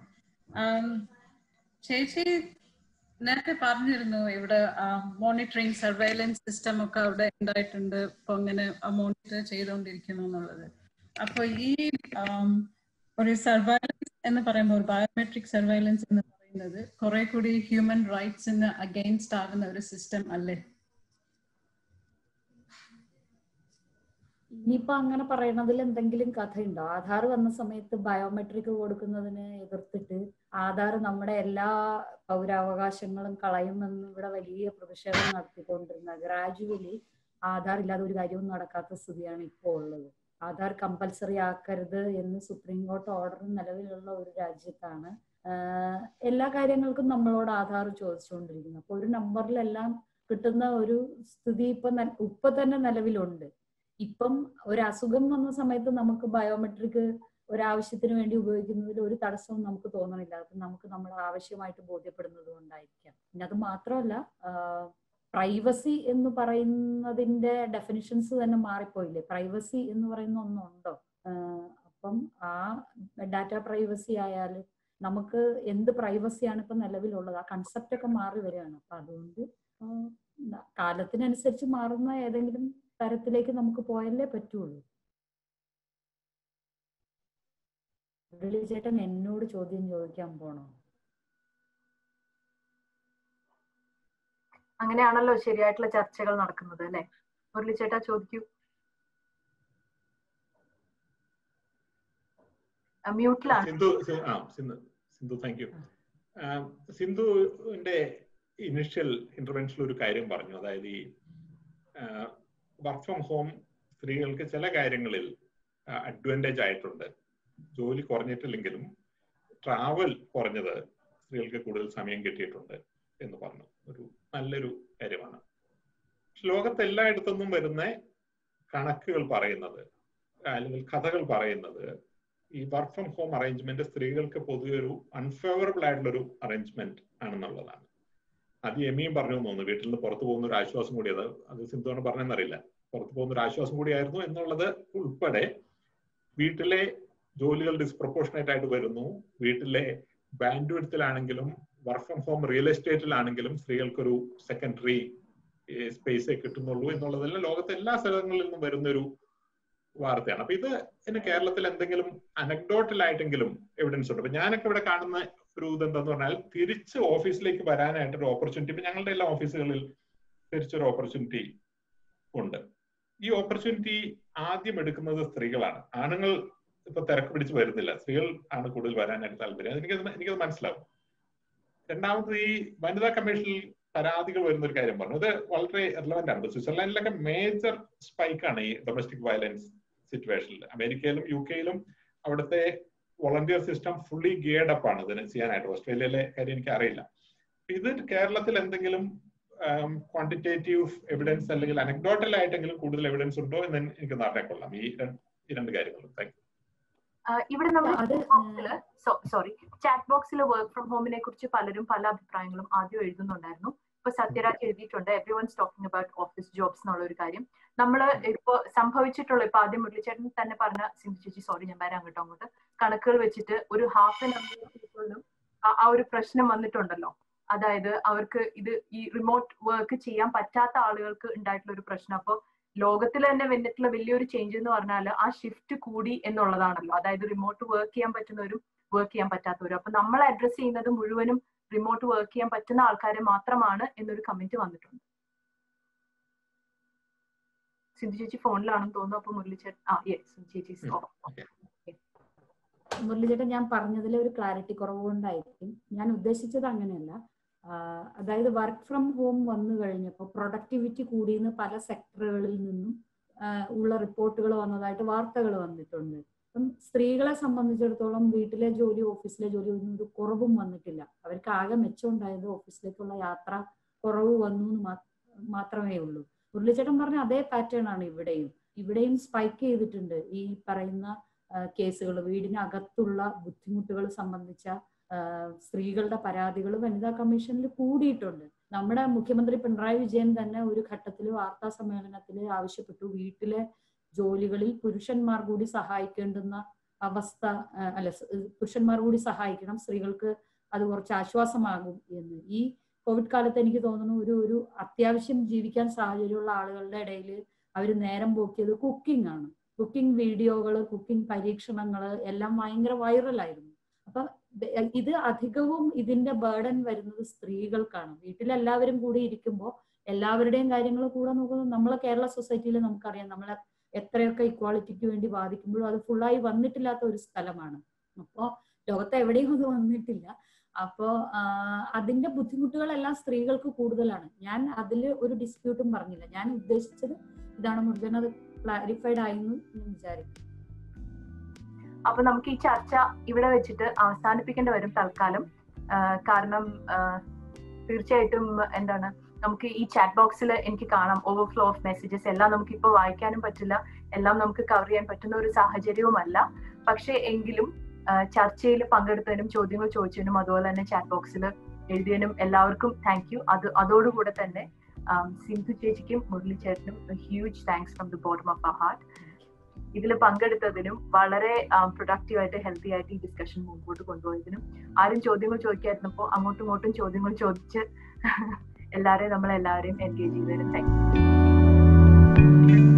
ചേച്ചി നേരത്തെ പറഞ്ഞിരുന്നു ഇവിടെ മോണിറ്ററിങ് സർവൈലൻസ് സിസ്റ്റം ഒക്കെ അവിടെ ഉണ്ടായിട്ടുണ്ട് ഇപ്പൊ അങ്ങനെ മോണിറ്റർ ചെയ്തുകൊണ്ടിരിക്കുന്നു എന്നുള്ളത് അപ്പൊ ഈ ഒരു സർവൈലൻസ് എന്ന് പറയുമ്പോൾ ഒരു ബയോമെട്രിക് സർവൈലൻസ് എന്ന് പറയുന്നത് കുറെ കൂടി ഹ്യൂമൻ റൈറ്റ്സിന് അഗെയിൻസ്റ്റ് ആകുന്ന ഒരു സിസ്റ്റം അല്ലേ ഇനിയിപ്പോ അങ്ങനെ പറയണതിൽ എന്തെങ്കിലും കഥയുണ്ടോ ആധാർ വന്ന സമയത്ത് ബയോമെട്രിക് കൊടുക്കുന്നതിന് എതിർത്തിട്ട് ആധാർ നമ്മുടെ എല്ലാ പൗരാവകാശങ്ങളും കളയുമെന്ന് ഇവിടെ വലിയ പ്രതിഷേധം നടത്തിക്കൊണ്ടിരുന്ന ഗ്രാജുവലി ആധാർ ഇല്ലാതെ ഒരു കാര്യവും നടക്കാത്ത സ്ഥിതിയാണ് ഇപ്പോൾ ഉള്ളത് ആധാർ കമ്പൽസറി ആക്കരുത് എന്ന് സുപ്രീം കോർട്ട് ഓർഡർ നിലവിലുള്ള ഒരു രാജ്യത്താണ് എല്ലാ കാര്യങ്ങൾക്കും നമ്മളോട് ആധാർ ചോദിച്ചുകൊണ്ടിരിക്കുന്നത് അപ്പൊ ഒരു നമ്പറിലെല്ലാം കിട്ടുന്ന ഒരു സ്ഥിതി ഇപ്പൊ ഇപ്പൊ തന്നെ നിലവിലുണ്ട് ഇപ്പം ഒരു അസുഖം വന്ന സമയത്ത് നമുക്ക് ബയോമെട്രിക് ഒരാവശ്യത്തിന് വേണ്ടി ഉപയോഗിക്കുന്നതിൽ ഒരു തടസ്സവും നമുക്ക് തോന്നണില്ല അത് നമുക്ക് നമ്മൾ ആവശ്യമായിട്ട് ബോധ്യപ്പെടുന്നത് കൊണ്ടായിരിക്കാം പിന്നെ അത് മാത്രമല്ല പ്രൈവസി എന്ന് പറയുന്നതിന്റെ ഡെഫിനിഷൻസ് തന്നെ മാറിപ്പോയില്ലേ പ്രൈവസി എന്ന് പറയുന്ന ഒന്നുണ്ടോ അപ്പം ആ ഡാറ്റ പ്രൈവസി ആയാലും നമുക്ക് എന്ത് പ്രൈവസിയാണ് ഇപ്പൊ നിലവിലുള്ളത് ആ കൺസെപ്റ്റ് ഒക്കെ മാറി വരികയാണ് അപ്പൊ അതുകൊണ്ട് കാലത്തിനനുസരിച്ച് മാറുന്ന ഏതെങ്കിലും തരത്തിലേക്ക് നമുക്ക് പോയല്ലേ പറ്റുള്ളൂ ചേട്ടൻ എന്നോട് ചോദ്യം ചോദിക്കാൻ പോണോ അങ്ങനെയാണല്ലോ ശരിയായിട്ടുള്ള ചർച്ചകൾ നടക്കുന്നത് അല്ലെ മുരളി ചേട്ടാ ചോദിക്കൂ മ്യൂട്ടിലാണ് സിന്ധു ആ സിന്ധു സിന്ധു താങ്ക് യു സിന്ധുവിന്റെ ഇനിഷ്യൽ ഇന്റർവെൻഷനിൽ ഒരു കാര്യം പറഞ്ഞു അതായത് ഈ വർക്ക് ഫ്രം ഹോം സ്ത്രീകൾക്ക് ചില കാര്യങ്ങളിൽ അഡ്വാൻറ്റേജ് ആയിട്ടുണ്ട് ജോലി കുറഞ്ഞിട്ടില്ലെങ്കിലും ട്രാവൽ കുറഞ്ഞത് സ്ത്രീകൾക്ക് കൂടുതൽ സമയം കിട്ടിയിട്ടുണ്ട് എന്ന് പറഞ്ഞു ഒരു നല്ലൊരു കാര്യമാണ് ലോകത്ത് എല്ലായിടത്തുനിന്നും വരുന്ന കണക്കുകൾ പറയുന്നത് അല്ലെങ്കിൽ കഥകൾ പറയുന്നത് ഈ വർക്ക് ഫ്രം ഹോം അറേഞ്ച്മെന്റ് സ്ത്രീകൾക്ക് പൊതുവെ ഒരു അൺഫേവറബിൾ ആയിട്ടുള്ള ഒരു അറേഞ്ച്മെന്റ് ആണെന്നുള്ളതാണ് അത് എമിയും പറഞ്ഞു എന്ന് തോന്നുന്നു വീട്ടിൽ നിന്ന് പുറത്തു പോകുന്ന ഒരു ആശ്വാസം കൂടി അത് അത് സിന്ധുവാണ് പറഞ്ഞെന്നറിയില്ല പുറത്തു പോകുന്ന ഒരു ആശ്വാസം കൂടിയായിരുന്നു എന്നുള്ളത് ഉൾപ്പെടെ വീട്ടിലെ ജോലികൾ ഡിസ്പ്രപ്പോർഷനേറ്റ് ആയിട്ട് വരുന്നു വീട്ടിലെ ബാൻഡ് വിടത്തിലാണെങ്കിലും വർക്ക് ഫ്രം ഹോം റിയൽ എസ്റ്റേറ്റിലാണെങ്കിലും സ്ത്രീകൾക്കൊരു സെക്കൻഡറി സ്പേസേ കിട്ടുന്നുള്ളൂ എന്നുള്ളതെല്ലാം ലോകത്തെ എല്ലാ സ്ഥലങ്ങളിൽ നിന്നും വരുന്ന ഒരു വാർത്തയാണ് അപ്പൊ ഇത് ഇന്ന് കേരളത്തിൽ എന്തെങ്കിലും അനക്ഡോട്ടലായിട്ടെങ്കിലും എവിഡൻസ് ഉണ്ട് അപ്പൊ ഞാനൊക്കെ ഇവിടെ കാണുന്ന ഒരു ഇതെന്താന്ന് പറഞ്ഞാൽ തിരിച്ച് ഓഫീസിലേക്ക് വരാനായിട്ട് ഒരു ഓപ്പർച്യൂണിറ്റി ഇപ്പൊ ഞങ്ങളുടെ എല്ലാ ഓഫീസുകളിൽ തിരിച്ചൊരു ഓപ്പർച്യൂണിറ്റി ഉണ്ട് ഈ ഓപ്പർച്യൂണിറ്റി ആദ്യം എടുക്കുന്നത് സ്ത്രീകളാണ് ആണുങ്ങൾ ഇപ്പൊ തിരക്ക് പിടിച്ച് വരുന്നില്ല സ്ത്രീകൾ ആണ് കൂടുതൽ വരാനായിട്ട് താല്പര്യം എനിക്കത് എനിക്കത് മനസ്സിലാവും രണ്ടാമത് ഈ വനിതാ കമ്മീഷനിൽ പരാതികൾ വരുന്ന ഒരു കാര്യം പറഞ്ഞു ഇത് വളരെ റിലവന്റ് ആണ് സ്വിറ്റ്സർലാൻഡിലൊക്കെ മേജർ സ്പൈക്ക് ആണ് ഈ ഡൊമസ്റ്റിക് വയലൻസ് സിറ്റുവേഷനിൽ അമേരിക്കയിലും യു കെയിലും അവിടുത്തെ volunteer system fully geared up ആണ് ഇതിന് ചെയ്യാനായിട്ട് ഓസ്ട്രേലിയയിലെ കാര്യം എനിക്ക് അറിയില്ല ഇത് കേരളത്തിൽ എന്തെങ്കിലും ക്വാണ്ടിറ്റേറ്റീവ് എവിഡൻസ് അല്ലെങ്കിൽ അനക്ഡോട്ടൽ ആയിട്ടെങ്കിലും കൂടുതൽ എവിഡൻസ് ഉണ്ടോ എന്ന് എനിക്ക് അറിഞ്ഞേക്കൊള്ളാം ഈ ഈ രണ്ട് കാര്യങ്ങളും താങ്ക് ഇവിടെ നമ്മൾ അത് സോറി ചാറ്റ് ബോക്സിൽ വർക്ക് ഫ്രം ഹോമിനെ കുറിച്ച് പലരും പല അഭിപ്രായങ്ങളും ആദ്യം എഴുതുന്നുണ്ടായിരുന്നു ഇപ്പൊ സത്യരാജ് എഴുതിയിട്ടുണ്ട് everyone's talking about office jobs എന്നുള്ള ഒരു കാര്യം നമ്മൾ ഇപ്പൊ സംഭവിച്ചിട്ടുള്ള ഇപ്പൊ ആദ്യം മുരളിച്ചേട്ടൻ തന്നെ പറഞ്ഞ സിന്ധു ചേച്ചി സോറി ഞാൻ വരാം അങ്ങോട്ടോ അങ്ങോട്ട് കണക്കുകൾ വെച്ചിട്ട് ഒരു ഹാഫ് ആൻ അവർ ആ ഒരു പ്രശ്നം വന്നിട്ടുണ്ടല്ലോ അതായത് അവർക്ക് ഇത് ഈ റിമോട്ട് വർക്ക് ചെയ്യാൻ പറ്റാത്ത ആളുകൾക്ക് ഉണ്ടായിട്ടുള്ള ഒരു പ്രശ്നം അപ്പോൾ ലോകത്തിൽ തന്നെ വന്നിട്ടുള്ള വലിയൊരു ചേഞ്ച് എന്ന് പറഞ്ഞാൽ ആ ഷിഫ്റ്റ് കൂടി എന്നുള്ളതാണല്ലോ അതായത് റിമോട്ട് വർക്ക് ചെയ്യാൻ പറ്റുന്നവരും വർക്ക് ചെയ്യാൻ പറ്റാത്തവരും അപ്പൊ നമ്മൾ അഡ്രസ് ചെയ്യുന്നത് മുഴുവനും റിമോട്ട് വർക്ക് ചെയ്യാൻ പറ്റുന്ന ആൾക്കാരെ മാത്രമാണ് എന്നൊരു കമന്റ് വന്നിട്ടുണ്ട് സിന്ധു ചേച്ചി ഫോണിലാണെന്ന് തോന്നുന്നു അപ്പൊ മുരളിച്ചേട്ടൻ ആ യെസ് സിന്ധു ചേച്ചി മുരളിച്ചേട്ടൻ ഞാൻ പറഞ്ഞതിൽ ഒരു ക്ലാരിറ്റി കുറവ് കൊണ്ടായിരിക്കും ഞാൻ ഉദ്ദേശിച്ചത് അങ്ങനെയല്ല അതായത് വർക്ക് ഫ്രം ഹോം വന്നു കഴിഞ്ഞപ്പോൾ പ്രൊഡക്ടിവിറ്റി കൂടിയെന്ന് പല സെക്ടറുകളിൽ നിന്നും ഉള്ള റിപ്പോർട്ടുകൾ വന്നതായിട്ട് വാർത്തകൾ വന്നിട്ടുണ്ട് അപ്പം സ്ത്രീകളെ സംബന്ധിച്ചിടത്തോളം വീട്ടിലെ ജോലി ഓഫീസിലെ ജോലി ഒന്നും ഒരു കുറവും വന്നിട്ടില്ല അവർക്ക് ആകെ മെച്ചമുണ്ടായത് ഓഫീസിലേക്കുള്ള യാത്ര കുറവ് വന്നു എന്ന് മാത്രമേ ഉള്ളൂ മുരളിച്ചേട്ടൻ പറഞ്ഞ അതേ പാറ്റേൺ ആണ് ഇവിടെയും ഇവിടെയും സ്പൈക്ക് ചെയ്തിട്ടുണ്ട് ഈ പറയുന്ന കേസുകൾ വീടിനകത്തുള്ള ബുദ്ധിമുട്ടുകൾ സംബന്ധിച്ച സ്ത്രീകളുടെ പരാതികൾ വനിതാ കമ്മീഷനിൽ കൂടിയിട്ടുണ്ട് നമ്മുടെ മുഖ്യമന്ത്രി പിണറായി വിജയൻ തന്നെ ഒരു ഘട്ടത്തിൽ വാർത്താ സമ്മേളനത്തിൽ ആവശ്യപ്പെട്ടു വീട്ടിലെ ജോലികളിൽ പുരുഷന്മാർ കൂടി സഹായിക്കേണ്ടുന്ന അവസ്ഥ അല്ല പുരുഷന്മാർ കൂടി സഹായിക്കണം സ്ത്രീകൾക്ക് അത് കുറച്ച് ആശ്വാസമാകും എന്ന് ഈ കോവിഡ് കാലത്ത് എനിക്ക് തോന്നുന്നു ഒരു ഒരു അത്യാവശ്യം ജീവിക്കാൻ സാഹചര്യമുള്ള ആളുകളുടെ ഇടയിൽ അവർ നേരം പോക്കിയത് കുക്കിംഗ് ആണ് കുക്കിംഗ് വീഡിയോകൾ കുക്കിംഗ് പരീക്ഷണങ്ങൾ എല്ലാം ഭയങ്കര വൈറലായിരുന്നു അപ്പൊ ഇത് അധികവും ഇതിന്റെ ബേർഡൻ വരുന്നത് സ്ത്രീകൾക്കാണ് വീട്ടിലെല്ലാവരും കൂടി ഇരിക്കുമ്പോൾ എല്ലാവരുടെയും കാര്യങ്ങൾ കൂടെ നോക്കുന്നത് നമ്മളെ കേരള സൊസൈറ്റിയിൽ നമുക്കറിയാം നമ്മളെ എത്രയൊക്കെ ഇക്വാളിറ്റിക്ക് വേണ്ടി ബാധിക്കുമ്പോഴും അത് ഫുള്ളായി വന്നിട്ടില്ലാത്ത ഒരു സ്ഥലമാണ് അപ്പോൾ ലോകത്ത് എവിടെയും അത് വന്നിട്ടില്ല അപ്പോ അതിന്റെ ബുദ്ധിമുട്ടുകളെല്ലാം സ്ത്രീകൾക്ക് കൂടുതലാണ് ഞാൻ അതിൽ ഒരു ഡിസ്പ്യൂട്ടും പറഞ്ഞില്ല ഞാൻ ഉദ്ദേശിച്ചത് ഇതാണ് മുരുകൻ അത് ക്ലാരിഫൈഡ് ആയെന്ന് ഞാൻ വിചാരിക്കുന്നു അപ്പൊ നമുക്ക് ഈ ചർച്ച ഇവിടെ വെച്ചിട്ട് അവസാനിപ്പിക്കേണ്ടി വരും തൽക്കാലം കാരണം തീർച്ചയായിട്ടും എന്താണ് നമുക്ക് ഈ ചാറ്റ് ബോക്സിൽ എനിക്ക് കാണാം ഓവർഫ്ലോ ഓഫ് മെസ്സേജസ് എല്ലാം നമുക്ക് ഇപ്പോൾ വായിക്കാനും പറ്റില്ല എല്ലാം നമുക്ക് കവർ ചെയ്യാൻ പറ്റുന്ന ഒരു സാഹചര്യവുമല്ല പക്ഷെ എങ്കിലും ചർച്ചയിൽ പങ്കെടുത്തതിനും ചോദ്യങ്ങൾ ചോദിച്ചതിനും അതുപോലെ തന്നെ ചാറ്റ് ബോക്സിൽ എഴുതിയതിനും എല്ലാവർക്കും താങ്ക് യു അത് അതോടുകൂടെ തന്നെ സിന്ധു ചേച്ചിക്കും മുരളി ചേട്ടനും huge thanks from the bottom of our heart ഇതിൽ പങ്കെടുത്തതിനും വളരെ പ്രൊഡക്റ്റീവ് ആയിട്ട് ഹെൽത്തി ആയിട്ട് ഈ ഡിസ്കഷൻ മുമ്പോട്ട് കൊണ്ടുപോയതിനും ആരും ചോദ്യങ്ങൾ ചോദിക്കായിരുന്നപ്പോൾ അങ്ങോട്ടും ഇങ്ങോട്ടും ചോദ്യങ്ങൾ ചോദിച്ച് എല്ലാവരെയും നമ്മളെല്ലാവരെയും എൻഗേജ് ചെയ്തതിനും താങ്ക് യു